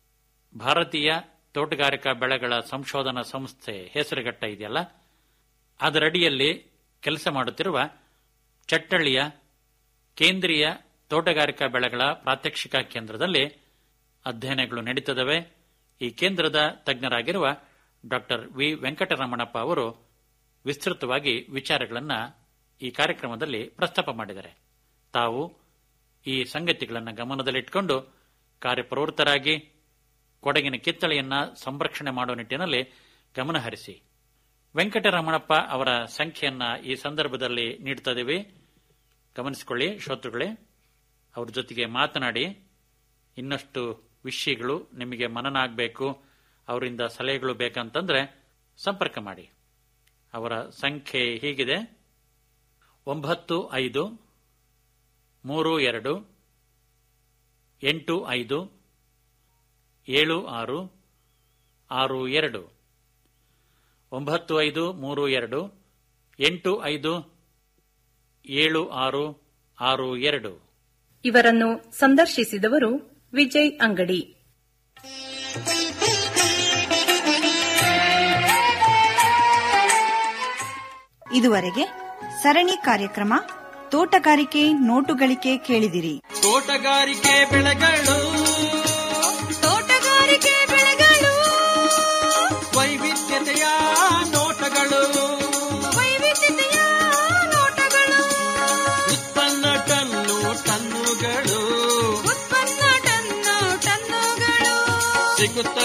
ಭಾರತೀಯ ತೋಟಗಾರಿಕಾ ಬೆಳೆಗಳ ಸಂಶೋಧನಾ ಸಂಸ್ಥೆ ಹೆಸರುಗಟ್ಟ ಇದೆಯಲ್ಲ ಅದರಡಿಯಲ್ಲಿ ಕೆಲಸ ಮಾಡುತ್ತಿರುವ ಚಟ್ಟಳ್ಳಿಯ ಕೇಂದ್ರೀಯ ತೋಟಗಾರಿಕಾ ಬೆಳೆಗಳ ಪ್ರಾತ್ಯಕ್ಷಿಕ ಕೇಂದ್ರದಲ್ಲಿ ಅಧ್ಯಯನಗಳು ನಡೀತದವೆ ಈ ಕೇಂದ್ರದ ತಜ್ಞರಾಗಿರುವ ಡಾಕ್ಟರ್ ವಿ ವೆಂಕಟರಮಣಪ್ಪ ಅವರು ವಿಸ್ತೃತವಾಗಿ ವಿಚಾರಗಳನ್ನ ಈ ಕಾರ್ಯಕ್ರಮದಲ್ಲಿ ಪ್ರಸ್ತಾಪ ಮಾಡಿದ್ದಾರೆ ತಾವು ಈ ಸಂಗತಿಗಳನ್ನು ಗಮನದಲ್ಲಿಟ್ಟುಕೊಂಡು ಕಾರ್ಯಪ್ರವೃತ್ತರಾಗಿ ಕೊಡಗಿನ ಕಿತ್ತಳೆಯನ್ನ ಸಂರಕ್ಷಣೆ ಮಾಡುವ ನಿಟ್ಟಿನಲ್ಲಿ ಗಮನಹರಿಸಿ ವೆಂಕಟರಮಣಪ್ಪ ಅವರ ಸಂಖ್ಯೆಯನ್ನ ಈ ಸಂದರ್ಭದಲ್ಲಿ ನೀಡ್ತಾ ಇದ್ದೀವಿ ಗಮನಿಸಿಕೊಳ್ಳಿ ಶ್ರೋತೃಗಳೇ ಅವ್ರ ಜೊತೆಗೆ ಮಾತನಾಡಿ ಇನ್ನಷ್ಟು ವಿಷಯಗಳು ನಿಮಗೆ ಮನನ ಆಗಬೇಕು ಅವರಿಂದ ಸಲಹೆಗಳು ಬೇಕಂತಂದ್ರೆ ಸಂಪರ್ಕ ಮಾಡಿ ಅವರ ಸಂಖ್ಯೆ ಹೀಗಿದೆ ಒಂಬತ್ತು ಐದು ಮೂರು ಎರಡು ಎಂಟು ಐದು ಏಳು ಆರು ಆರು ಎರಡು ಒಂಬತ್ತು ಐದು ಮೂರು ಎರಡು ಎಂಟು ಐದು ಏಳು ಆರು ಆರು ಎರಡು ಇವರನ್ನು ಸಂದರ್ಶಿಸಿದವರು ವಿಜಯ್ ಅಂಗಡಿ ಇದುವರೆಗೆ ಸರಣಿ ಕಾರ್ಯಕ್ರಮ ತೋಟಗಾರಿಕೆ ನೋಟುಗಳಿಕೆ ಕೇಳಿದಿರಿ ತೋಟಗಾರಿಕೆ ಬೆಳೆಗಳು ತೋಟಗಾರಿಕೆ ಬೆಳೆಗಳು ವೈವಿಧ್ಯತೆಯ ನೋಟಗಳು ವೈವಿಧ್ಯತೆಯ ನೋಟಗಳು ಉತ್ಪನ್ನ ಟನ್ನು ಟನ್ನುಗಳು ಉತ್ಪನ್ನ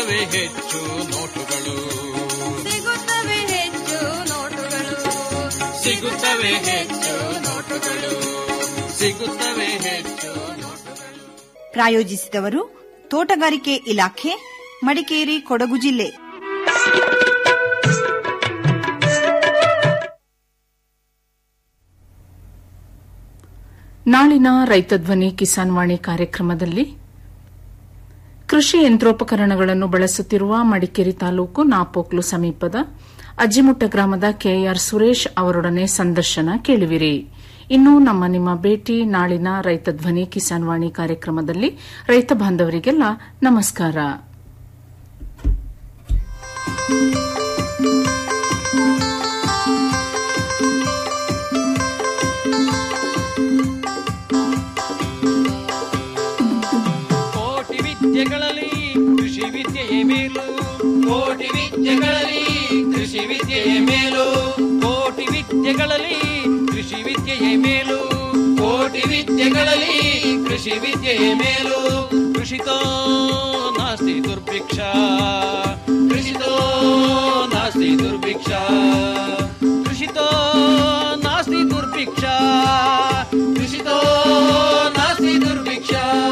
ಸಿಗುತ್ತವೆ ಹೆಚ್ಚು ನೋಟುಗಳು ಸಿಗುತ್ತವೆ ಹೆಚ್ಚು ನೋಟುಗಳು ಸಿಗುತ್ತವೆ ಹೆಚ್ಚು ನೋಟುಗಳು ಸಿಗುತ್ತವೆ ಹೆಚ್ಚು ನೋಟುಗಳು ಪ್ರಾಯೋಜಿಸಿದವರು ತೋಟಗಾರಿಕೆ ಇಲಾಖೆ ಮಡಿಕೇರಿ ಕೊಡಗು ಜಿಲ್ಲೆ ನಾಳಿನ ರೈತ ಧ್ವನಿ ಕಿಸಾನ್ ವಾಣಿ ಕಾರ್ಯಕ್ರಮದಲ್ಲಿ ಕೃಷಿ ಯಂತ್ರೋಪಕರಣಗಳನ್ನು ಬಳಸುತ್ತಿರುವ ಮಡಿಕೇರಿ ತಾಲೂಕು ನಾಪೋಕ್ಲು ಸಮೀಪದ ಅಜ್ಜಿಮುಟ್ಟ ಗ್ರಾಮದ ಕೆಆರ್ ಸುರೇಶ್ ಅವರೊಡನೆ ಸಂದರ್ಶನ ಕೇಳುವಿರಿ ಇನ್ನು ನಮ್ಮ ನಿಮ್ಮ ಭೇಟಿ ನಾಳಿನ ರೈತ ಧ್ವನಿ ಕಿಸಾನ್ ವಾಣಿ ಕಾರ್ಯಕ್ರಮದಲ್ಲಿ ರೈತ ಬಾಂಧವರಿಗೆಲ್ಲ ನಮಸ್ಕಾರ ಕೋಟಿ ವಿದ್ಯೆಗಳಲ್ಲಿ ಕೃಷಿ ವಿದ್ಯೆಯೇ ಮೇಲು ಕೋಟಿ ವಿದ್ಯೆಗಳಲ್ಲಿ ಕೃಷಿ ವಿದ್ಯೆಯೇ ಮೇಲು ಕೋಟಿ ವಿದ್ಯೆಗಳಲ್ಲಿ ಕೃಷಿ ವಿದ್ಯೆಯೇ ಮೇಲು ಕೋಟಿ ವಿದ್ಯೆಗಳಲ್ಲಿ ಕೃಷಿ ವಿದ್ಯೆಯೇ ಮೇಲು ಕೃಷಿತೋ ನಾಸ್ತಿ ದುರ್ಭಿಕ್ಷ ಕೃಷಿತೋ ನಾಸ್ತಿ ದುರ್ಭಿಕ್ಷ ಕೃಷಿತೋ ನಾಸ್ತಿ ದುರ್ಭಿಕ್ಷ ಕೃಷಿತೋ ನಾಸ್ತಿ ದುರ್ಭಿಕ್ಷ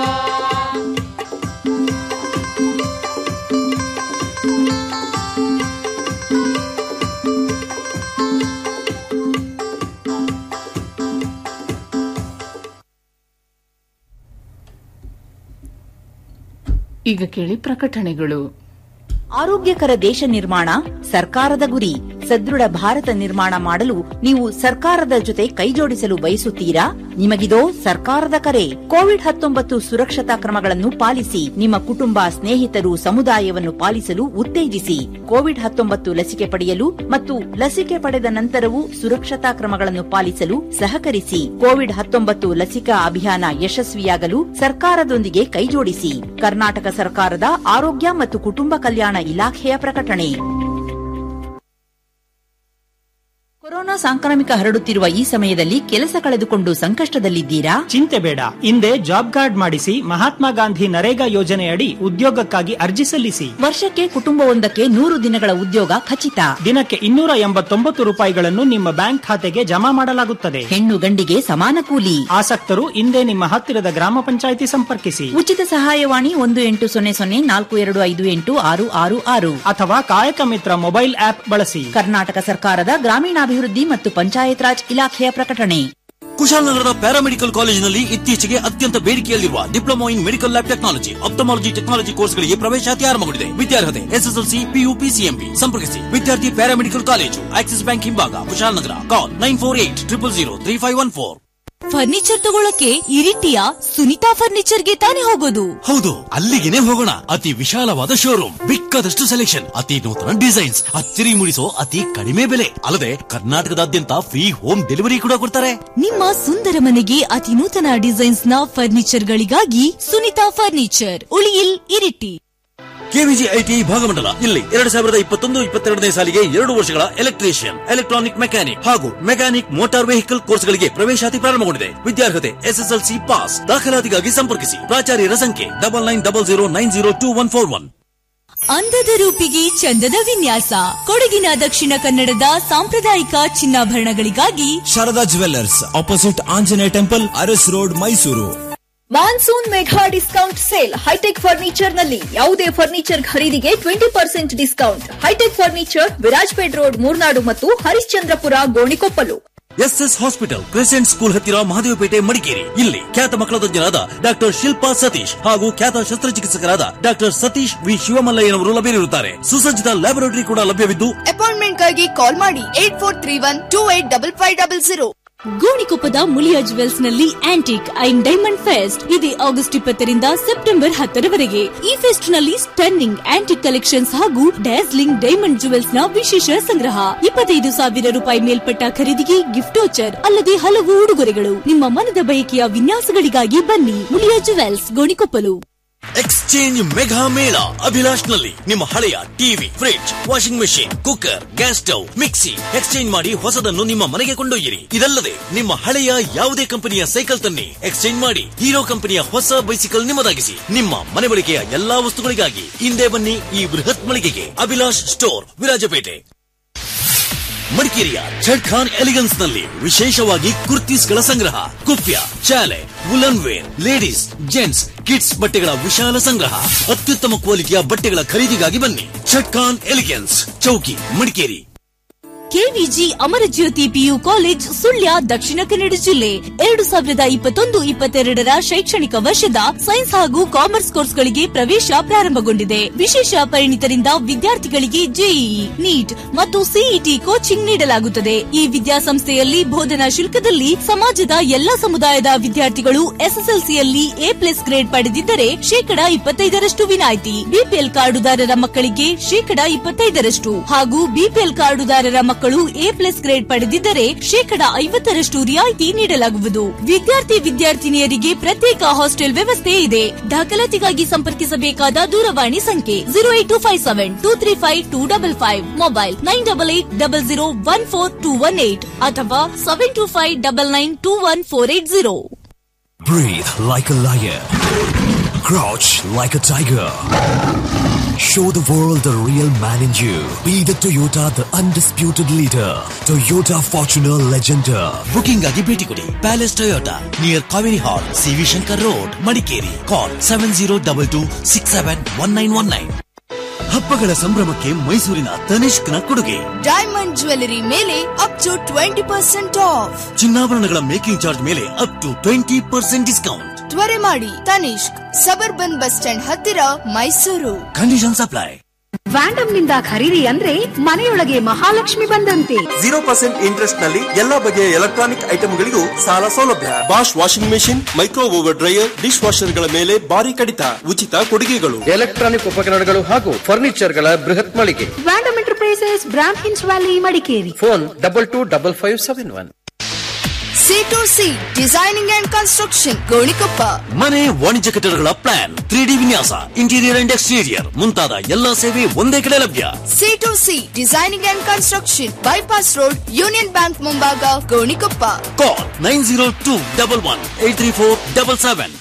ಈಗ ಕೇಳಿ ಪ್ರಕಟಣೆಗಳು ಆರೋಗ್ಯಕರ ದೇಶ ನಿರ್ಮಾಣ ಸರ್ಕಾರದ ಗುರಿ ಸದೃಢ ಭಾರತ ನಿರ್ಮಾಣ ಮಾಡಲು ನೀವು ಸರ್ಕಾರದ ಜೊತೆ ಕೈಜೋಡಿಸಲು ಬಯಸುತ್ತೀರಾ ನಿಮಗಿದೋ ಸರ್ಕಾರದ ಕರೆ ಕೋವಿಡ್ ಹತ್ತೊಂಬತ್ತು ಸುರಕ್ಷತಾ ಕ್ರಮಗಳನ್ನು ಪಾಲಿಸಿ ನಿಮ್ಮ ಕುಟುಂಬ ಸ್ನೇಹಿತರು ಸಮುದಾಯವನ್ನು ಪಾಲಿಸಲು ಉತ್ತೇಜಿಸಿ ಕೋವಿಡ್ ಹತ್ತೊಂಬತ್ತು ಲಸಿಕೆ ಪಡೆಯಲು ಮತ್ತು ಲಸಿಕೆ ಪಡೆದ ನಂತರವೂ ಸುರಕ್ಷತಾ ಕ್ರಮಗಳನ್ನು ಪಾಲಿಸಲು ಸಹಕರಿಸಿ ಕೋವಿಡ್ ಹತ್ತೊಂಬತ್ತು ಲಸಿಕಾ ಅಭಿಯಾನ ಯಶಸ್ವಿಯಾಗಲು ಸರ್ಕಾರದೊಂದಿಗೆ ಕೈಜೋಡಿಸಿ ಕರ್ನಾಟಕ ಸರ್ಕಾರದ ಆರೋಗ್ಯ ಮತ್ತು ಕುಟುಂಬ ಕಲ್ಯಾಣ ಇಲಾಖೆಯ ಪ್ರಕಟಣೆ ಕೊರೋನಾ ಸಾಂಕ್ರಾಮಿಕ ಹರಡುತ್ತಿರುವ ಈ ಸಮಯದಲ್ಲಿ ಕೆಲಸ ಕಳೆದುಕೊಂಡು ಸಂಕಷ್ಟದಲ್ಲಿದ್ದೀರಾ ಚಿಂತೆ ಬೇಡ ಹಿಂದೆ ಜಾಬ್ ಕಾರ್ಡ್ ಮಾಡಿಸಿ ಮಹಾತ್ಮ ಗಾಂಧಿ ನರೇಗಾ ಯೋಜನೆಯಡಿ ಉದ್ಯೋಗಕ್ಕಾಗಿ ಅರ್ಜಿ ಸಲ್ಲಿಸಿ ವರ್ಷಕ್ಕೆ ಕುಟುಂಬವೊಂದಕ್ಕೆ ನೂರು ದಿನಗಳ ಉದ್ಯೋಗ ಖಚಿತ ದಿನಕ್ಕೆ ಇನ್ನೂರ ಎಂಬತ್ತೊಂಬತ್ತು ರೂಪಾಯಿಗಳನ್ನು ನಿಮ್ಮ ಬ್ಯಾಂಕ್ ಖಾತೆಗೆ ಜಮಾ ಮಾಡಲಾಗುತ್ತದೆ ಹೆಣ್ಣು ಗಂಡಿಗೆ ಸಮಾನ ಕೂಲಿ ಆಸಕ್ತರು ಹಿಂದೆ ನಿಮ್ಮ ಹತ್ತಿರದ ಗ್ರಾಮ ಪಂಚಾಯಿತಿ ಸಂಪರ್ಕಿಸಿ ಉಚಿತ ಸಹಾಯವಾಣಿ ಒಂದು ಎಂಟು ಸೊನ್ನೆ ಸೊನ್ನೆ ನಾಲ್ಕು ಎರಡು ಐದು ಎಂಟು ಆರು ಆರು ಆರು ಅಥವಾ ಕಾಯಕ ಮಿತ್ರ ಮೊಬೈಲ್ ಆಪ್ ಬಳಸಿ ಕರ್ನಾಟಕ ಸರ್ಕಾರದ ಗ್ರಾಮೀಣಾಭಿವೃದ್ಧಿ ಮತ್ತು ಪಂಚಾಯತ್ ರಾಜ್ ಇಲಾಖೆಯ ಪ್ರಕಟಣೆ ಕುಶಾಲನಗರದ ಪ್ಯಾರಾಮೆಡಿಕಲ್ ಕಾಲೇಜಿನಲ್ಲಿ ಇತ್ತೀಚೆಗೆ ಅತ್ಯಂತ ಬೇಡಿಕೆಯಲ್ಲಿರುವ diploma in medical lab technology ophthalmology technology ಕೋರ್ಸ್ಗಳಿಗೆ ಪ್ರವೇಶಾತಿ ಆರಂಭಗೊಂಡಿದೆ ವಿದ್ಯಾರ್ಹತೆ ಎಸ್ಎಸ್ಎಲ್ಸಿ ಪಿಯು ಪಿಸಿಎಂಬಿ ಸಂಪರ್ಕಿಸಿ ವಿದ್ಯಾರ್ಥಿ ಪ್ಯಾರಾಮೆಡಿಕಲ್ ಕಾಲೇಜು ಆಕ್ಸಿಸ್ ಬ್ಯಾಂಕ್ ಹಿಂಭಾಗ Kushalnagar call nine four eight triple zero three five one four furniture ತಗೊಳಕ್ಕೆ ಇರಿಟಿಯ ಸುನಿತಾ ಫರ್ನಿಚರ್ಗೆ ತಾನೇ ಹೋಗೋದು ಹೌದು ಅಲ್ಲಿಗೆನೆ ಹೋಗೋಣ ಅತಿ ವಿಶಾಲವಾದ ಶೋರೂಮ್ ಬಿಕ್ಕದಷ್ಟು ಸೆಲೆಕ್ಷನ್ ಅತಿ ನೂತನ ಡಿಸೈನ್ಸ್ ಅಚ್ಚರಿ ಮೂಡಿಸೋ ಅತಿ ಕಡಿಮೆ ಬೆಲೆ ಅಲ್ಲದೆ ಕರ್ನಾಟಕದಾದ್ಯಂತ ಫ್ರೀ ಹೋಮ್ ಡೆಲಿವರಿ ಕೂಡ ಕೊಡ್ತಾರೆ ನಿಮ್ಮ ಸುಂದರ ಮನೆಗೆ ಅತಿ ನೂತನ ಡಿಸೈನ್ಸ್ ನ ಫರ್ನಿಚರ್ ಗಳಿಗಾಗಿ ಸುನಿತಾ ಫರ್ನಿಚರ್ ಉಳಿಯಿಲ್ ಇರಿಟಿ ಕೆವಿಜಿ ಐಟಿಐ ಭಾಗಮಂಡಲ ಇಲ್ಲಿ ಎರಡು ಸಾವಿರದ ಇಪ್ಪತ್ತೊಂದು ಇಪ್ಪತ್ತೆರಡನೇ ಸಾಲಿಗೆ ಎರಡು ವರ್ಷಗಳ ಎಲೆಕ್ಟ್ರಿಷಿಯನ್ ಎಲೆಕ್ಟ್ರಾನಿಕ್ ಮೆಕ್ಯಾನಿಕ್ ಹಾಗೂ ಮೆಕ್ಯಾನಿಕ್ ಮೋಟಾರ್ ವೆಹಿಕಲ್ ಕೋರ್ಸ್ಗಳಿಗೆ ಪ್ರವೇಶಾತಿ ಪ್ರಾರಂಭಗೊಂಡಿದೆ ವಿದ್ಯಾರ್ಹತೆ ಎಸ್ಎಸ್ಎಲ್ಸಿ ಪಾಸ್ ದಾಖಲಾತಿಗಾಗಿ ಸಂಪರ್ಕಿಸಿ ಪ್ರಾಚಾರ್ಯರ ಸಂಖ್ಯೆ double nine double zero nine zero two one four one ಅಂದದ ರೂಪಿಗೆ ಚಂದದ ವಿನ್ಯಾಸ ಕೊಡಗಿನ ದಕ್ಷಿಣ ಕನ್ನಡದ ಸಾಂಪ್ರದಾಯಿಕ ಚಿನ್ನಾಭರಣಗಳಿಗಾಗಿ Sharada jewellers opposite Anjaneya temple Aras road Mysuru monsoon mega discount sale hitech furniture ನಲ್ಲಿ ಯಾವುದೇ ಫರ್ನಿಚರ್ ಖರೀದಿಗೆ twenty percent discount hitech furniture Virajpet road Murnad ಮತ್ತು Harishchandrapura Gonikoppal SS hospital crescent school ಹತ್ತಿರ ಮಹದೇವಪೇಟೆ ಮಡಿಕೇರಿ ಇಲ್ಲಿ ಖ್ಯಾತ ಮಕ್ಕಳ ತಜ್ಞರಾದ ಡಾಕ್ಟರ್ ಶಿಲ್ಪಾ ಸತೀಶ್ ಹಾಗೂ ಖ್ಯಾತ ಶಸ್ತ್ರಚಿಕಿತ್ಸಕರಾದ ಡಾಕ್ಟರ್ ಸತೀಶ್ ವಿ ಶಿವಮಲ್ಲಯ್ಯನವರು ಲಭ್ಯವಿರುತ್ತಾರೆ ಸುಸಜ್ಜಿತ ಲ್ಯಾಬೊರೇಟರಿ ಕೂಡ ಲಭ್ಯವಿದ್ದು ಅಪಾಯಿಂಟ್ಮೆಂಟ್ಗಾಗಿ ಕಾಲ್ ಮಾಡಿ eight four three one two eight double five double zero ಗೋಣಿಕೊಪ್ಪದ ಮುಳಿಯಾ ಜುವೆಲ್ಸ್ ನಲ್ಲಿ ಆಂಟಿಕ್ ಐನ್ ಡೈಮಂಡ್ ಫೆಸ್ಟ್ ಇದೆ ಆಗಸ್ಟ್ ಇಪ್ಪತ್ತರಿಂದ ಸೆಪ್ಟೆಂಬರ್ ಹತ್ತರವರೆಗೆ ಈ ಫೆಸ್ಟ್ ನಲ್ಲಿ ಸ್ಟನ್ನಿಂಗ್ ಆಂಟಿಕ್ ಕಲೆಕ್ಷನ್ಸ್ ಹಾಗೂ ಡ್ಯಾಸ್ಲಿಂಗ್ ಡೈಮಂಡ್ ಜುವೆಲ್ಸ್ ನ ವಿಶೇಷ ಸಂಗ್ರಹ ಇಪ್ಪತ್ತೈದು ಸಾವಿರ ರೂಪಾಯಿ ಮೇಲ್ಪಟ್ಟ ಖರೀದಿಗೆ ಗಿಫ್ಟ್ ವೋಚರ್ ಅಲ್ಲದೆ ಹಲವು ಉಡುಗೊರೆಗಳು ನಿಮ್ಮ ಮನದ ಬಯಕೆಯ ವಿನ್ಯಾಸಗಳಿಗಾಗಿ ಬನ್ನಿ Muliya jewels Gonikoppal exchange mega ಮೇಳ ಅಭಿಲಾಷ್ ನಲ್ಲಿ ನಿಮ್ಮ ಹಳೆಯ TV fridge washing machine cooker gas stove mixie exchange ಮಾಡಿ ಹೊಸದನ್ನು ನಿಮ್ಮ ಮನೆಗೆ ಕೊಂಡೊಯ್ಯಿರಿ ಇದಲ್ಲದೆ ನಿಮ್ಮ ಹಳೆಯ ಯಾವುದೇ ಕಂಪನಿಯ ಸೈಕಲ್ ತನ್ನಿ ಎಕ್ಸ್ಚೇಂಜ್ ಮಾಡಿ ಹೀರೋ ಕಂಪನಿಯ ಹೊಸ ಬೈಸಿಕಲ್ ನಿಮ್ಮದಾಗಿಸಿ ನಿಮ್ಮ ಮನೆ ಬಳಕೆಯ ಎಲ್ಲಾ ವಸ್ತುಗಳಿಗಾಗಿ ಹಿಂದೆ ಬನ್ನಿ ಈ ಬೃಹತ್ ಮಳಿಗೆಗೆ ಅಭಿಲಾಷ್ ಸ್ಟೋರ್ ವಿರಾಜಪೇಟೆ ಮಡಿಕೇರಿಯ ಝಡ್ ಖಾನ್ ಎಲಿಗನ್ಸ್ ನಲ್ಲಿ ವಿಶೇಷವಾಗಿ ಕುರ್ತೀಸ್ಗಳ ಸಂಗ್ರಹ ಕುಪ್ಯ ಶಾಲೆ woollen wear ladies gents kids ಬಟ್ಟೆಗಳ ವಿಶಾಲ ಸಂಗ್ರಹ ಅತ್ಯುತ್ತಮ ಕ್ವಾಲಿಟಿಯ ಬಟ್ಟೆಗಳ ಖರೀದಿಗಾಗಿ ಬನ್ನಿ ಝಡ್ ಖಾನ್ ಎಲಿಗನ್ಸ್ ಚೌಕಿ Madikeri KVG Amarajyothi PU college Sullia Dakshina Kannada ಜಿಲ್ಲೆ ಎರಡು ಸಾವಿರದ ಇಪ್ಪತ್ತೊಂದು ಇಪ್ಪತ್ತೆರಡರ ಶೈಕ್ಷಣಿಕ ವರ್ಷದ ಸೈನ್ಸ್ ಹಾಗೂ ಕಾಮರ್ಸ್ ಕೋರ್ಸ್ಗಳಿಗೆ ಪ್ರವೇಶ ಪ್ರಾರಂಭಗೊಂಡಿದೆ ವಿಶೇಷ ಪರಿಣಿತರಿಂದ ವಿದ್ಯಾರ್ಥಿಗಳಿಗೆ ಜೆಇಇ ನೀಟ್ ಮತ್ತು ಸಿಇಟಿ ಕೋಚಿಂಗ್ ನೀಡಲಾಗುತ್ತದೆ ಈ ವಿದ್ಯಾಸಂಸ್ಥೆಯಲ್ಲಿ ಬೋಧನಾ ಶುಲ್ಕದಲ್ಲಿ ಸಮಾಜದ ಎಲ್ಲಾ ಸಮುದಾಯದ ವಿದ್ಯಾರ್ಥಿಗಳು ಎಸ್ಎಸ್ಎಲ್ಸಿಯಲ್ಲಿ ಎ ಪ್ಲಸ್ ಗ್ರೇಡ್ ಪಡೆದಿದ್ದರೆ ಶೇಕಡಾ ಇಪ್ಪತ್ತೈದರಷ್ಟು ವಿನಾಯಿತಿ ಬಿಪಿಎಲ್ ಕಾರ್ಡುದಾರರ ಮಕ್ಕಳಿಗೆ ಶೇಕಡಾ ಇಪ್ಪತ್ತೈದರಷ್ಟು ಹಾಗೂ ಬಿಪಿಎಲ್ ಕಾರ್ಡುದಾರರ ಮಕ್ಕಳು ಎ ಪ್ಲಸ್ ಗ್ರೇಡ್ ಪಡೆದಿದ್ದರೆ ಶೇಕಡಾ ಐವತ್ತರಷ್ಟು ರಿಯಾಯಿತಿ ನೀಡಲಾಗುವುದು ವಿದ್ಯಾರ್ಥಿ ವಿದ್ಯಾರ್ಥಿನಿಯರಿಗೆ ಪ್ರತ್ಯೇಕ ಹಾಸ್ಟೆಲ್ ವ್ಯವಸ್ಥೆ ಇದೆ ದಾಖಲಾತಿಗಾಗಿ ಸಂಪರ್ಕಿಸಬೇಕಾದ ದೂರವಾಣಿ ಸಂಖ್ಯೆ zero eight two five seven two three five two double five mobile nine double eight double zero one four two one eight ಅಥವಾ seven two five double nine two one four eight zero Breathe like a lion. Crouch like a tiger. Show the world the real man in you. Be the Toyota, the undisputed leader. Toyota Fortuner Legender. Booking ಆಗಿ ಭೇಟಿ ಕೊಡಿ palace Toyota near Kaveri hall CV Shankar road Madikeri call seven zero double two six seven one nine one nine ಹಬ್ಬಗಳ ಸಂಭ್ರಮಕ್ಕೆ ಮೈಸೂರಿನ ತನಿಷ್ಕ್ನ ಕೊಡುಗೆ diamond jewellery ಮೇಲೆ up to twenty percent off ಚಿನ್ನಾಭರಣಗಳ ಮೇಕಿಂಗ್ ಚಾರ್ಜ್ ಮೇಲೆ up to twenty percent discount ತ್ವರೆ ಮಾಡಿ ತನಿಷ್ಕ್ ಸಬರ್ಬನ್ ಬಸ್ ಸ್ಟ್ಯಾಂಡ್ ಹತ್ತಿರ ಮೈಸೂರು ಕಂಡೀಷನ್ ಅಪ್ಲೈ ವ್ಯಾಂಡಮ್ ನಿಂದ ಖರೀದಿ ಅಂದ್ರೆ ಮನೆಯೊಳಗೆ ಮಹಾಲಕ್ಷ್ಮಿ ಬಂದಂತೆ ಜೀರೋ ಪರ್ಸೆಂಟ್ ಇಂಟ್ರೆಸ್ಟ್ ನಲ್ಲಿ ಎಲ್ಲಾ ಬಗೆಯ ಎಲೆಕ್ಟ್ರಾನಿಕ್ ಐಟಮ್ಗಳಿಗೂ ಸಾಲ ಸೌಲಭ್ಯ Bosch washing machine micro oven dryer dish ವಾಷರ್ಗಳ ಮೇಲೆ ಭಾರಿ ಕಡಿತ ಉಚಿತ ಕೊಡುಗೆಗಳು ಎಲೆಕ್ಟ್ರಾನಿಕ್ ಉಪಕರಣಗಳು ಹಾಗೂ ಫರ್ನಿಚರ್ಗಳ ಬೃಹತ್ ಮಳಿಗೆ ವ್ಯಾಂಡಮ್ ಎಂಟರ್ಪ್ರೈಸಸ್ ಬ್ರಾಂಡ್ ಹಿನ್ಸ್ valley Madikeri phone double two double five seven one C to C designing and construction Gonikoppa ಮನೆ ವಾಣಿಜ್ಯ ಕಟ್ಟಡಗಳ ಪ್ಲಾನ್ ತ್ರೀ ಡಿ ವಿನ್ಯಾಸ ಇಂಟೀರಿಯರ್ ಅಂಡ್ ಎಕ್ಸ್ಟೀರಿಯರ್ ಮುಂತಾದ ಎಲ್ಲಾ ಸೇವೆ ಒಂದೇ ಕಡೆ ಲಭ್ಯ C to C designing and construction bypass road union bank ಮುಂಭಾಗ Gonikoppa call nine zero two double one eight three four double seven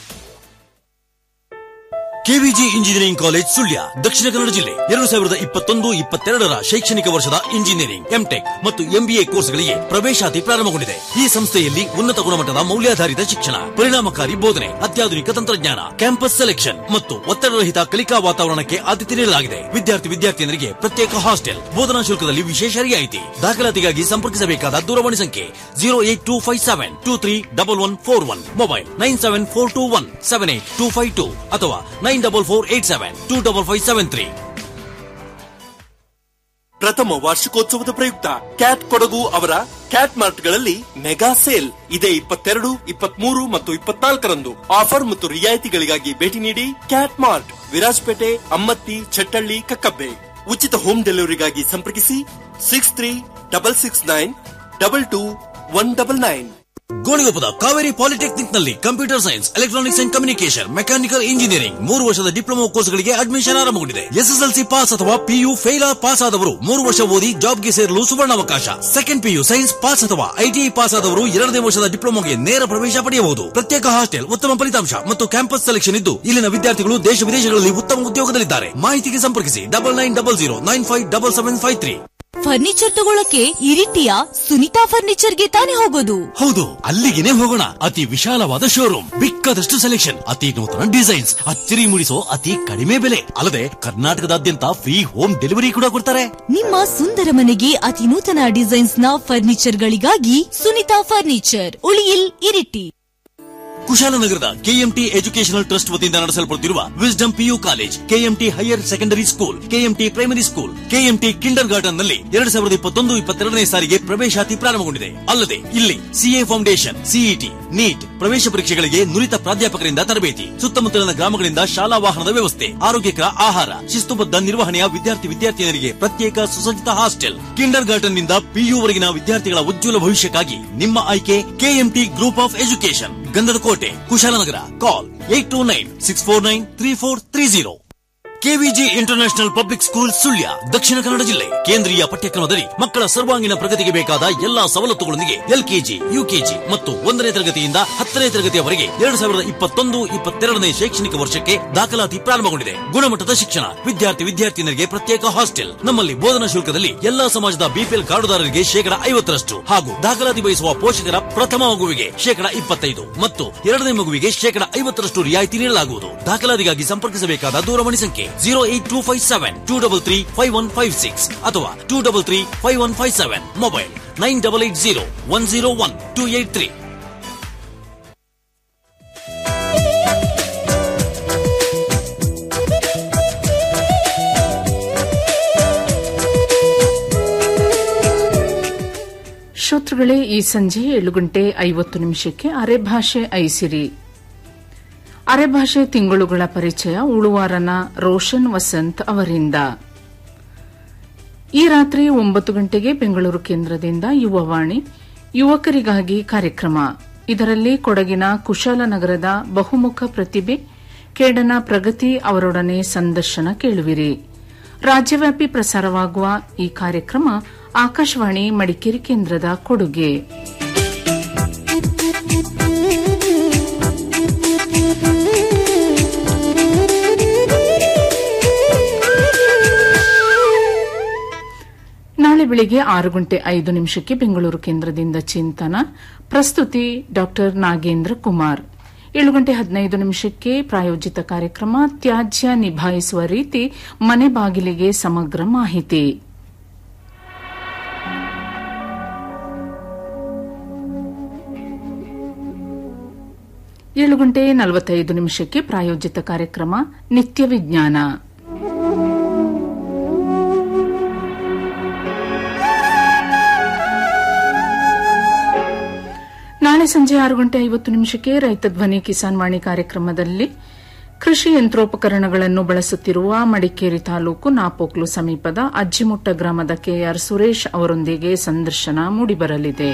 KVG engineering college Sullia Dakshina Kannada ಜಿಲ್ಲೆ ಎರಡು ಸಾವಿರದ ಇಪ್ಪತ್ತೊಂದು ಇಪ್ಪತ್ತೆರಡರ ಶೈಕ್ಷಣಿಕ ವರ್ಷದ ಇಂಜಿನಿಯರಿಂಗ್ ಎಂಟೆಕ್ ಮತ್ತು ಎಂಬಿಎ ಕೋರ್ಸ್ಗಳಿಗೆ ಪ್ರವೇಶಾತಿ ಪ್ರಾರಂಭಗೊಂಡಿದೆ ಈ ಸಂಸ್ಥೆಯಲ್ಲಿ ಉನ್ನತ ಗುಣಮಟ್ಟದ ಮೌಲ್ಯಾಧಾರಿತ ಶಿಕ್ಷಣ ಪರಿಣಾಮಕಾರಿ ಬೋಧನೆ ಅತ್ಯಾಧುನಿಕ ತಂತ್ರಜ್ಞಾನ ಕ್ಯಾಂಪಸ್ ಸೆಲೆಕ್ಷನ್ ಮತ್ತು ಒತ್ತಡರಹಿತ ಕಲಿಕಾ ವಾತಾವರಣಕ್ಕೆ ಆದ್ಯತೆ ನೀಡಲಾಗಿದೆ ವಿದ್ಯಾರ್ಥಿ ವಿದ್ಯಾರ್ಥಿನಿಯರಿಗೆ ಪ್ರತ್ಯೇಕ ಹಾಸ್ಟೆಲ್ ಬೋಧನಾ ಶುಲ್ಕದಲ್ಲಿ ವಿಶೇಷ ರಿಯಾಯಿತಿ ದಾಖಲಾತಿಗಾಗಿ ಸಂಪರ್ಕಿಸಬೇಕಾದ ದೂರವಾಣಿ ಸಂಖ್ಯೆ zero eight two five seven two three double one four one mobile nine seven four two one seven eight two five two ಅಥವಾ nine double four eight seven two double five seven three ಪ್ರಥಮ ವಾರ್ಷಿಕೋತ್ಸವದ ಪ್ರಯುಕ್ತ cat Kodagu ಅವರ cat ಮಾರ್ಟ್ಗಳಲ್ಲಿ mega sale ಇದೇ ಇಪ್ಪತ್ತೆರಡು ಇಪ್ಪತ್ಮೂರು ಮತ್ತು ಇಪ್ಪತ್ನಾಲ್ಕರಂದು ಆಫರ್ ಮತ್ತು ರಿಯಾಯಿತಿಗಳಿಗಾಗಿ ಭೇಟಿ ನೀಡಿ ಕ್ಯಾಟ್ ಮಾರ್ಟ್ ವಿರಾಜಪೇಟೆ ಅಮ್ಮತ್ತಿ ಚಟ್ಟಳ್ಳಿ ಕಕ್ಕಬ್ಬೆ ಉಚಿತ ಹೋಮ್ ಡೆಲಿವರಿಗಾಗಿ ಸಂಪರ್ಕಿಸಿ six three double six nine double two one double nine ಗೋಣಿಗೊಪ್ಪದ ಕಾವೇರಿ ಪಾಲಿಟೆಕ್ನಿಕ್ ನಲ್ಲಿ computer science electronics and communication mechanical engineering ಮೂರು ವರ್ಷದ ಡಿಪ್ಲೊಮಾ ಕೋರ್ಸ್ಗಳಿಗೆ ಅಡ್ಮಿಷನ್ ಆರಂಭಗೊಂಡಿದೆ ಎಸ್ಎಸ್ಎಲ್ಸಿ ಪಾಸ್ ಅಥವಾ ಪಿಯು ಫೇಲ್ ಪಾಸ್ ಆದವರು ಮೂರು ವರ್ಷ ಓದಿ ಜಾಬ್ಗೆ ಸೇರಲು ಸುವರ್ಣಾವಕಾಶ ಸೆಕೆಂಡ್ ಪಿಯು ಸೈನ್ಸ್ ಪಾಸ್ ಅಥವಾ ಐಟಿಐ ಪಾಸ್ ಆದವರು ಎರಡನೇ ವರ್ಷದ ಡಿಪ್ಲೊಮಾಗೆ ನೇರ ಪ್ರವೇಶ ಪಡೆಯಬಹುದು ಪ್ರತ್ಯೇಕ ಹಾಸ್ಟೆಲ್ ಉತ್ತಮ ಫಲಿತಾಂಶ ಮತ್ತು ಕ್ಯಾಂಪಸ್ ಸೆಲೆಕ್ಷನ್ ಇದ್ದು ಇಲ್ಲಿನ ವಿದ್ಯಾರ್ಥಿಗಳು ದೇಶ ವಿದೇಶಗಳಲ್ಲಿ ಉತ್ತಮ ಉದ್ಯೋಗದಲ್ಲಿದ್ದಾರೆ ಮಾಹಿತಿಗೆ ಸಂಪರ್ಕಿಸಿ double nine double zero nine five double seven five three furniture ತಗೊಳಕ್ಕೆ ಇರಿಟಿಯ ಸುನಿತಾ ಫರ್ನಿಚರ್ಗೆ ತಾನೇ ಹೋಗೋದು ಹೌದು ಅಲ್ಲಿಗೆನೆ ಹೋಗೋಣ ಅತಿ ವಿಶಾಲವಾದ ಶೋರೂಮ್ ಬಿಕ್ಕದಷ್ಟು ಸೆಲೆಕ್ಷನ್ ಅತಿ ನೂತನ ಡಿಸೈನ್ಸ್ ಅಚ್ಚರಿ ಮೂಡಿಸೋ ಅತಿ ಕಡಿಮೆ ಬೆಲೆ ಅಲ್ಲದೆ ಕರ್ನಾಟಕದಾದ್ಯಂತ ಫ್ರೀ ಹೋಮ್ ಡೆಲಿವರಿ ಕೂಡ ಕೊಡ್ತಾರೆ ನಿಮ್ಮ ಸುಂದರ ಮನೆಗೆ ಅತಿ ನೂತನ ಡಿಸೈನ್ಸ್ ನ ಫರ್ನಿಚರ್ ಗಳಿಗಾಗಿ ಸುನಿತಾ ಫರ್ನಿಚರ್ ಉಳಿಯಿಲ್ ಇರಿಟಿ ಕುಶಾಲನಗರದ ಕೆಎಂಟಿ ಎಜುಕೇಶನಲ್ ಟ್ರಸ್ಟ್ ವತಿಯಿಂದ ನಡೆಸಲ್ಪಡುತ್ತಿರುವ wisdom PU college KMT higher secondary school KMT primary school KMT kindergarten ನಲ್ಲಿ ಎರಡ್ ಸಾವಿರದ ಇಪ್ಪತ್ತೊಂದು ಇಪ್ಪತ್ತೆರಡನೇ ಸಾರಿಗೆ ಪ್ರವೇಶಾತಿ ಪ್ರಾರಂಭಗೊಂಡಿದೆ ಅಲ್ಲದೆ ಇಲ್ಲಿ ಸಿಎ ಫೌಂಡೇಶನ್ ಸಿಇಟಿ ನೀಟ್ ಪ್ರವೇಶ ಪರೀಕ್ಷೆಗಳಿಗೆ ನುರಿತ ಪ್ರಾಧ್ಯಾಪಕರಿಂದ ತರಬೇತಿ ಸುತ್ತಮುತ್ತಲಿನ ಗ್ರಾಮಗಳಿಂದ ಶಾಲಾ ವಾಹನದ ವ್ಯವಸ್ಥೆ ಆರೋಗ್ಯಕರ ಆಹಾರ ಶಿಸ್ತುಬದ್ಧ ನಿರ್ವಹಣೆಯ ವಿದ್ಯಾರ್ಥಿ ವಿದ್ಯಾರ್ಥಿನಿಯರಿಗೆ ಪ್ರತ್ಯೇಕ ಸುಸಜ್ಜಿತ ಹಾಸ್ಟೆಲ್ ಕಿಂಡರ್ ಗಾರ್ಡನ್ ನಿಂದ ಪಿಯು ವರೆಗಿನ ವಿದ್ಯಾರ್ಥಿಗಳ ಉಜ್ವಲ ಭವಿಷ್ಯಕ್ಕಾಗಿ ನಿಮ್ಮ ಆಯ್ಕೆ ಕೆಎಂಟಿ ಗ್ರೂಪ್ ಆಫ್ ಎಜುಕೇಶನ್ ಗಂಧದ ಕೋಟೆ Kushalnagar call eight two nine six four nine three four three zero KVG international public school Sullia Dakshina Kannada ಜಿಲ್ಲೆ ಕೇಂದ್ರೀಯ ಪಠ್ಯಕ್ರಮದಲ್ಲಿ ಮಕ್ಕಳ ಸರ್ವಾಂಗೀಣ ಪ್ರಗತಿಗೆ ಬೇಕಾದ ಎಲ್ಲಾ ಸವಲತ್ತುಗಳೊಂದಿಗೆ ಎಲ್ಕೆಜಿ ಯುಕೆಜಿ ಮತ್ತು ಒಂದನೇ ತರಗತಿಯಿಂದ ಹತ್ತನೇ ತರಗತಿಯವರೆಗೆ ಎರಡು ಸಾವಿರದ ಇಪ್ಪತ್ತೊಂದು ಇಪ್ಪತ್ತೆರಡನೇ ಶೈಕ್ಷಣಿಕ ವರ್ಷಕ್ಕೆ ದಾಖಲಾತಿ ಪ್ರಾರಂಭಗೊಂಡಿದೆ ಗುಣಮಟ್ಟದ ಶಿಕ್ಷಣ ವಿದ್ಯಾರ್ಥಿ ವಿದ್ಯಾರ್ಥಿನಿಯರಿಗೆ ಪ್ರತ್ಯೇಕ ಹಾಸ್ಟೆಲ್ ನಮ್ಮಲ್ಲಿ ಬೋಧನಾ ಶುಲ್ಕದಲ್ಲಿ ಎಲ್ಲಾ ಸಮಾಜದ ಬಿಪಿಎಲ್ ಕಾರ್ಡುದಾರರಿಗೆ ಶೇಕಡ ಐವತ್ತರಷ್ಟು ಹಾಗೂ ದಾಖಲಾತಿ ಬಯಸುವ ಪೋಷಕರ ಪ್ರಥಮ ಮಗುವಿಗೆ ಶೇಕಡ ಇಪ್ಪತ್ತೈದು ಮತ್ತು ಎರಡನೇ ಮಗುವಿಗೆ ಶೇಕಡ ಐವತ್ತರಷ್ಟು ರಿಯಾಯಿತಿ ನೀಡಲಾಗುವುದು ದಾಖಲಾತಿಗಾಗಿ ಸಂಪರ್ಕಿಸಬೇಕಾದ ದೂರವಾಣಿ ಸಂಖ್ಯೆ zero eight two five seven two double three five one five six ಅಥವಾ two double three five one five seven mobile nine double eight zero one zero one two eight three ಶ್ರೋತೃಗಳೇ ಈ ಸಂಜೆ ಏಳು ಗಂಟೆ ಐವತ್ತು ನಿಮಿಷಕ್ಕೆ ಅರೆಭಾಷೆ ಐಸಿರಿ ಅರೆಭಾಷೆ ತಿಂಗಳುಗಳ ಪರಿಚಯ ಉಳುವಾರನ ರೋಷನ್ ವಸಂತ್ ಅವರಿಂದ ಈ ರಾತ್ರಿ ಒಂಬತ್ತು ಗಂಟೆಗೆ ಬೆಂಗಳೂರು ಕೇಂದ್ರದಿಂದ ಯುವವಾಣಿ ಯುವಕರಿಗಾಗಿ ಕಾರ್ಯಕ್ರಮ ಇದರಲ್ಲಿ ಕೊಡಗಿನ ಕುಶಾಲನಗರದ ಬಹುಮುಖ ಪ್ರತಿಭೆ ಕೇಡನ ಪ್ರಗತಿ ಅವರೊಡನೆ ಸಂದರ್ಶನ ಕೇಳುವಿರಿ ರಾಜ್ಯವ್ಯಾಪಿ ಪ್ರಸಾರವಾಗುವ ಈ ಕಾರ್ಯಕ್ರಮ ಆಕಾಶವಾಣಿ ಮಡಿಕೇರಿ ಕೇಂದ್ರದ ಕೊಡುಗೆ ನಾಳೆ ಬೆಳಿಗ್ಗೆ ಆರು ಗಂಟೆ ಐದು ನಿಮಿಷಕ್ಕೆ ಬೆಂಗಳೂರು ಕೇಂದ್ರದಿಂದ ಚಿಂತನ ಪ್ರಸ್ತುತಿ ಡಾ ನಾಗೇಂದ್ರ ಕುಮಾರ್ ಏಳು ಗಂಟೆ ಹದಿನೈದು ನಿಮಿಷಕ್ಕೆ ಪ್ರಾಯೋಜಿತ ಕಾರ್ಯಕ್ರಮ ತ್ಯಾಜ್ಯ ನಿಭಾಯಿಸುವ ರೀತಿ ಮನೆ ಬಾಗಿಲಿಗೆ ಸಮಗ್ರ ಮಾಹಿತಿ ಏಳು ಗಂಟೆ ನಲವತ್ತೈದು ನಿಮಿಷಕ್ಕೆ ಪ್ರಾಯೋಜಿತ ಕಾರ್ಯಕ್ರಮ ನಿತ್ಯ ವಿಜ್ಞಾನ ನಾಳೆ ಸಂಜೆ ಆರು ಗಂಟೆ ಐವತ್ತು ನಿಮಿಷಕ್ಕೆ ರೈತ ಧ್ವನಿ ಕಿಸಾನ್ ವಾಣಿ ಕಾರ್ಯಕ್ರಮದಲ್ಲಿ ಕೃಷಿ ಯಂತ್ರೋಪಕರಣಗಳನ್ನು ಬಳಸುತ್ತಿರುವ ಮಡಿಕೇರಿ ತಾಲೂಕು ನಾಪೋಕ್ಲು ಸಮೀಪದ ಅಜ್ಜಿಮುಟ್ಟ ಗ್ರಾಮದ ಕೆಆರ್ ಸುರೇಶ್ ಅವರೊಂದಿಗೆ ಸಂದರ್ಶನ ಮೂಡಿಬರಲಿದೆ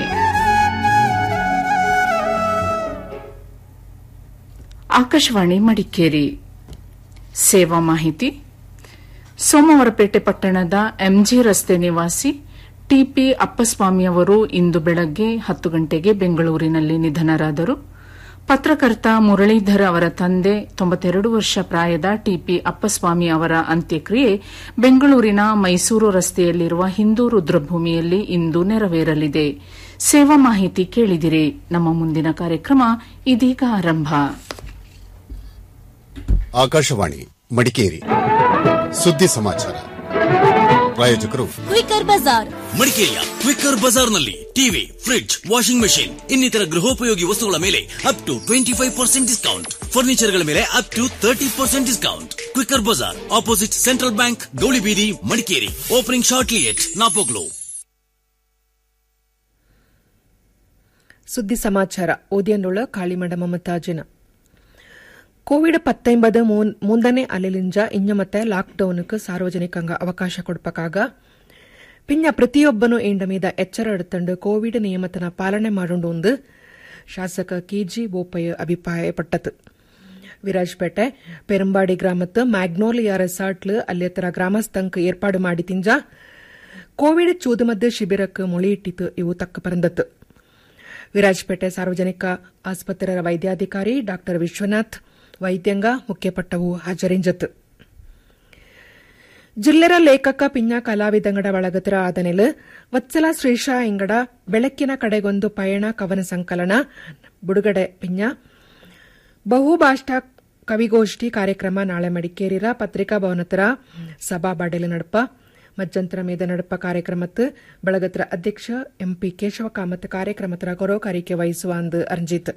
ಆಕಾಶವಾಣಿ ಮಡಿಕೇರಿ ಸೇವಾ ಮಾಹಿತಿ ಸೋಮವಾರಪೇಟೆ ಪಟ್ಟಣದ ಎಂಜಿ ರಸ್ತೆ ನಿವಾಸಿ ಟಿಪಿ ಅಪ್ಪಸ್ವಾಮಿ ಅವರು ಇಂದು ಬೆಳಗ್ಗೆ ಹತ್ತು ಗಂಟೆಗೆ ಬೆಂಗಳೂರಿನಲ್ಲಿ ನಿಧನರಾದರು ಪತ್ರಕರ್ತ ಮುರಳೀಧರ್ ಅವರ ತಂದೆ ತೊಂಬತ್ತೆರಡು ವರ್ಷ ಪ್ರಾಯದ ಟಿಪಿ ಅಪ್ಪಸ್ವಾಮಿ ಅವರ ಅಂತ್ಯಕ್ರಿಯೆ ಬೆಂಗಳೂರಿನ ಮೈಸೂರು ರಸ್ತೆಯಲ್ಲಿರುವ ಹಿಂದೂ ರುದ್ರಭೂಮಿಯಲ್ಲಿ ಇಂದು ನೆರವೇರಲಿದೆ ಸೇವಾ ಮಾಹಿತಿ ಕೇಳಿದಿರಿ ನಮ್ಮ ಮುಂದಿನ ಕಾರ್ಯಕ್ರಮ ಇದೀಗ ಆರಂಭ ಆಕಾಶವಾಣಿ ಮಡಿಕೇರಿ ಸುದ್ದಿ ಸಮಾಚಾರ ಪ್ರಾಯೋಜಕರು ಕ್ವಿಕರ್ ಬಜಾರ್ ಮಡಿಕೇರಿಯ ಕ್ವಿಕ್ಕರ್ ಬಜಾರ್ನಲ್ಲಿ ಟಿವಿ ಫ್ರಿಡ್ಜ್ ವಾಷಿಂಗ್ ಮೆಷಿನ್ ಇನ್ನಿತರ ಗೃಹೋಪಯೋಗಿ ವಸ್ತುಗಳ ಮೇಲೆ up to twenty five percent discount ಫರ್ನಿಚರ್ಗಳ ಮೇಲೆ up to thirty percent discount quicker bazaar opposite central bank Gowlibeedi Madikeri opening shortly at Napoklu ಸುದ್ದಿ ಸಮಾಚಾರ ಓದಿಯನ್ನುಳ್ಳ ಕಾಳಿಮಡ ಮಮತಾಜಿನ ಕೋವಿಡ್ ಪತ್ತೊಂಬದು ಮುಂದನೆ ಅಲೆಲಿಂಜ ಇನ್ನ ಮತ್ತೆ ಲಾಕ್ಡೌನ್ಕ್ ಸಾರ್ವಜನಿಕಂಗ ಅವಕಾಶ ಕೊಡ್ಪಕಾಗ ಪಿನ್ನ ಪ್ರತಿಯೊಬ್ಬನು ಎಂಡ ಮೀದ ಎಚ್ಚರ ಎಡುತ್ತಂಡು ಕೋವಿಡ್ ನಿಯಮತನ ಪಾಲನೆ ಮಾಡೋಂಡು ಒಂದು ಶಾಸಕ ಕೆಜಿ ಬೋಪಯ್ಯ ಅಭಿಪ್ರಾಯಪಟ್ಟது ವಿರಾಜ್ಪೇಟೆ ಪೆರಂಬಾಡಿ ಗ್ರಾಮತ್ತು ಮ್ಯಾಗ್ನೋಲಿಯಾ ರೆಸಾರ್ಟ್ಲು ಅಲ್ಲೆತ್ತರ ಗ್ರಾಮಸ್ಥಂಕ್ ಏರ್ಪಾಡು ಮಾಡಿ ತಿಂಜ ಕೋವಿಡ್ ಚೂದುಮದ್ದು ಶಿಬಿರಕ್ಕೆ ಮೊಳೆಯಿಟ್ಟಿತು ಇವು ತಕ್ಕ ಪರಂದತ್ತು ವಿರಾಜ್ಪೇಟೆ ಸಾರ್ವಜನಿಕ ಆಸ್ಪತ್ರೆಯ ವೈದ್ಯಾಧಿಕಾರಿ ಡಾ ವಿಶ್ವನಾಥ್ ವೈದ್ಯಂಗ ಮುಖ್ಯಪಟ್ಟವು ಹಾಜರಿಂಜತ್ತು ಜಿಲ್ಲೆರ ಲೇಖಕ ಪಿಂಜ ಕಲಾವಿದಂಗಡ ಒಳಗತರ ಆದನೆಲ್ ವತ್ಸಲ ಶ್ರೀಶಾ ಇಂಗಡ ಬೆಳಕಿನ ಕಡೆಗೊಂದು ಪಯಣ ಕವನ ಸಂಕಲನ ಬುಡುಗಡೆ ಪಿಂಜ ಬಹುಭಾಷಾ ಕವಿಗೋಷ್ಠಿ ಕಾರ್ಯಕ್ರಮ ನಾಳೆ ಮಡಿಕೇರಿರ ಪತ್ರಿಕಾ ಭವನತರ ಸಭಾ ಬಾಡೆಲು ನಡಪ ಮಜ್ಜಂತರ ಮೇದ ನಡಪ ಕಾರ್ಯಕ್ರಮತ್ತು ಬಳಗತ್ರ ಅಧ್ಯಕ್ಷ ಎಂಪಿ ಕೇಶವ ಕಾಮತ್ ಕಾರ್ಯಕ್ರಮತರ ಕೊರೋಕಾರಿಕೆ ವಹಿಸುವ ಅಂದು ಅರ್ಜಿತ್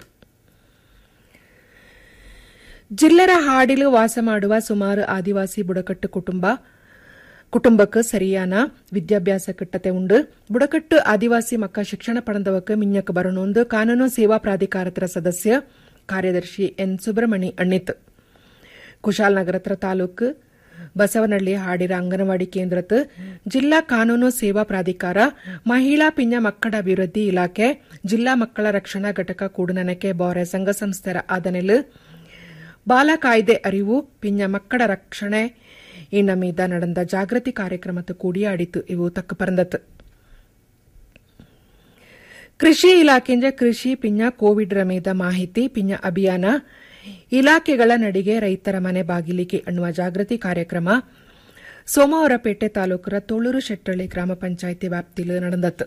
ಜಿಲ್ಲೆರ ಹಾಡಿಲು ವಾಸ ಮಾಡುವ ಸುಮಾರು ಆದಿವಾಸಿ ಬುಡಕಟ್ಟು ಕುಟುಂಬ ಕುಟುಂಬಕ್ಕೆ ಸರಿಯಾನ ವಿದ್ಯಾಭ್ಯಾಸ ಕಿಟ್ಟತೆ ಉಂಡು ಬುಡಕಟ್ಟು ಆದಿವಾಸಿ ಮಕ್ಕ ಶಿಕ್ಷಣ ಪಡೆದವಕ್ಕೆ ಮಿಂಜಕ್ಕೆ ಬರೋಣೊಂದು ಕಾನೂನು ಸೇವಾ ಪ್ರಾಧಿಕಾರತರ ಸದಸ್ಯ ಕಾರ್ಯದರ್ಶಿ ಎನ್ ಸುಬ್ರಹ್ಮಣಿ ಅಣ್ಣಿತ್ ಕುಶಾಲನಗರತ್ರ ತಾಲೂಕು ಬಸವನಹಳ್ಳಿ ಹಾಡಿರ ಅಂಗನವಾಡಿ ಕೇಂದ್ರತ್ ಜಿಲ್ಲಾ ಕಾನೂನು ಸೇವಾ ಪ್ರಾಧಿಕಾರ ಮಹಿಳಾ ಪಿಂಜ ಮಕ್ಕಳ ಅಭಿವೃದ್ಧಿ ಇಲಾಖೆ ಜಿಲ್ಲಾ ಮಕ್ಕಳ ರಕ್ಷಣಾ ಘಟಕ ಕೂಡುನನಕೆ ಬೋರೆ ಸಂಘ ಸಂಸ್ಥೆರ ಆದನೆಲ್ ಬಾಲ ಕಾಯ್ದೆ ಅರಿವು ಪಿಂಜ ಮಕ್ಕಳ ರಕ್ಷಣೆ ಇನ್ನ ಮೀದ ನಡೆದ ಜಾಗೃತಿ ಕಾರ್ಯಕ್ರಮದ ಕೂಡಿಯಾಡಿತು ಇವು ತಕ್ಕ ಪರಂದತ್ ಕೃಷಿ ಇಲಾಖೆಯಿಂದ ಕೃಷಿ ಪಿಂಜ ಕೋವಿಡ್ ರಮೇದ ಮಾಹಿತಿ ಪಿಂಜ ಅಭಿಯಾನ ಇಲಾಖೆಗಳ ನಡಿಗೆ ರೈತರ ಮನೆ ಬಾಗಿಲಿಗೆ ಅನ್ನುವ ಜಾಗೃತಿ ಕಾರ್ಯಕ್ರಮ ಸೋಮವಾರಪೇಟೆ ತಾಲೂಕರ ತೋಳೂರು ಶೆಟ್ಟಳ್ಳಿ ಗ್ರಾಮ ಪಂಚಾಯಿತಿ ವ್ಯಾಪ್ತಿಯಲ್ಲಿ ನಡೆದತ್ತು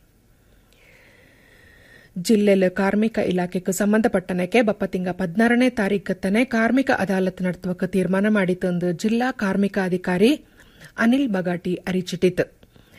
ಜಿಲ್ಲೆಲ್ ಕಾರ್ಮಿಕ ಇಲಾಖೆಗೆ ಸಂಬಂಧಪಟ್ಟನಕ್ಕೆ ಬಪ್ಪ ತಿಂಗ ಪದ್ನಾರನೇ ತಾರೀಖತ್ತನೆ ಕಾರ್ಮಿಕ ಅದಾಲತ್ ನಡೆಸುವಕ್ಕೆ ತೀರ್ಮಾನ ಮಾಡಿತಂದು ಜಿಲ್ಲಾ ಕಾರ್ಮಿಕ ಅಧಿಕಾರಿ ಅನಿಲ್ ಬಗಾಟಿ ಅರಿಚಿಟ್ಟಿತು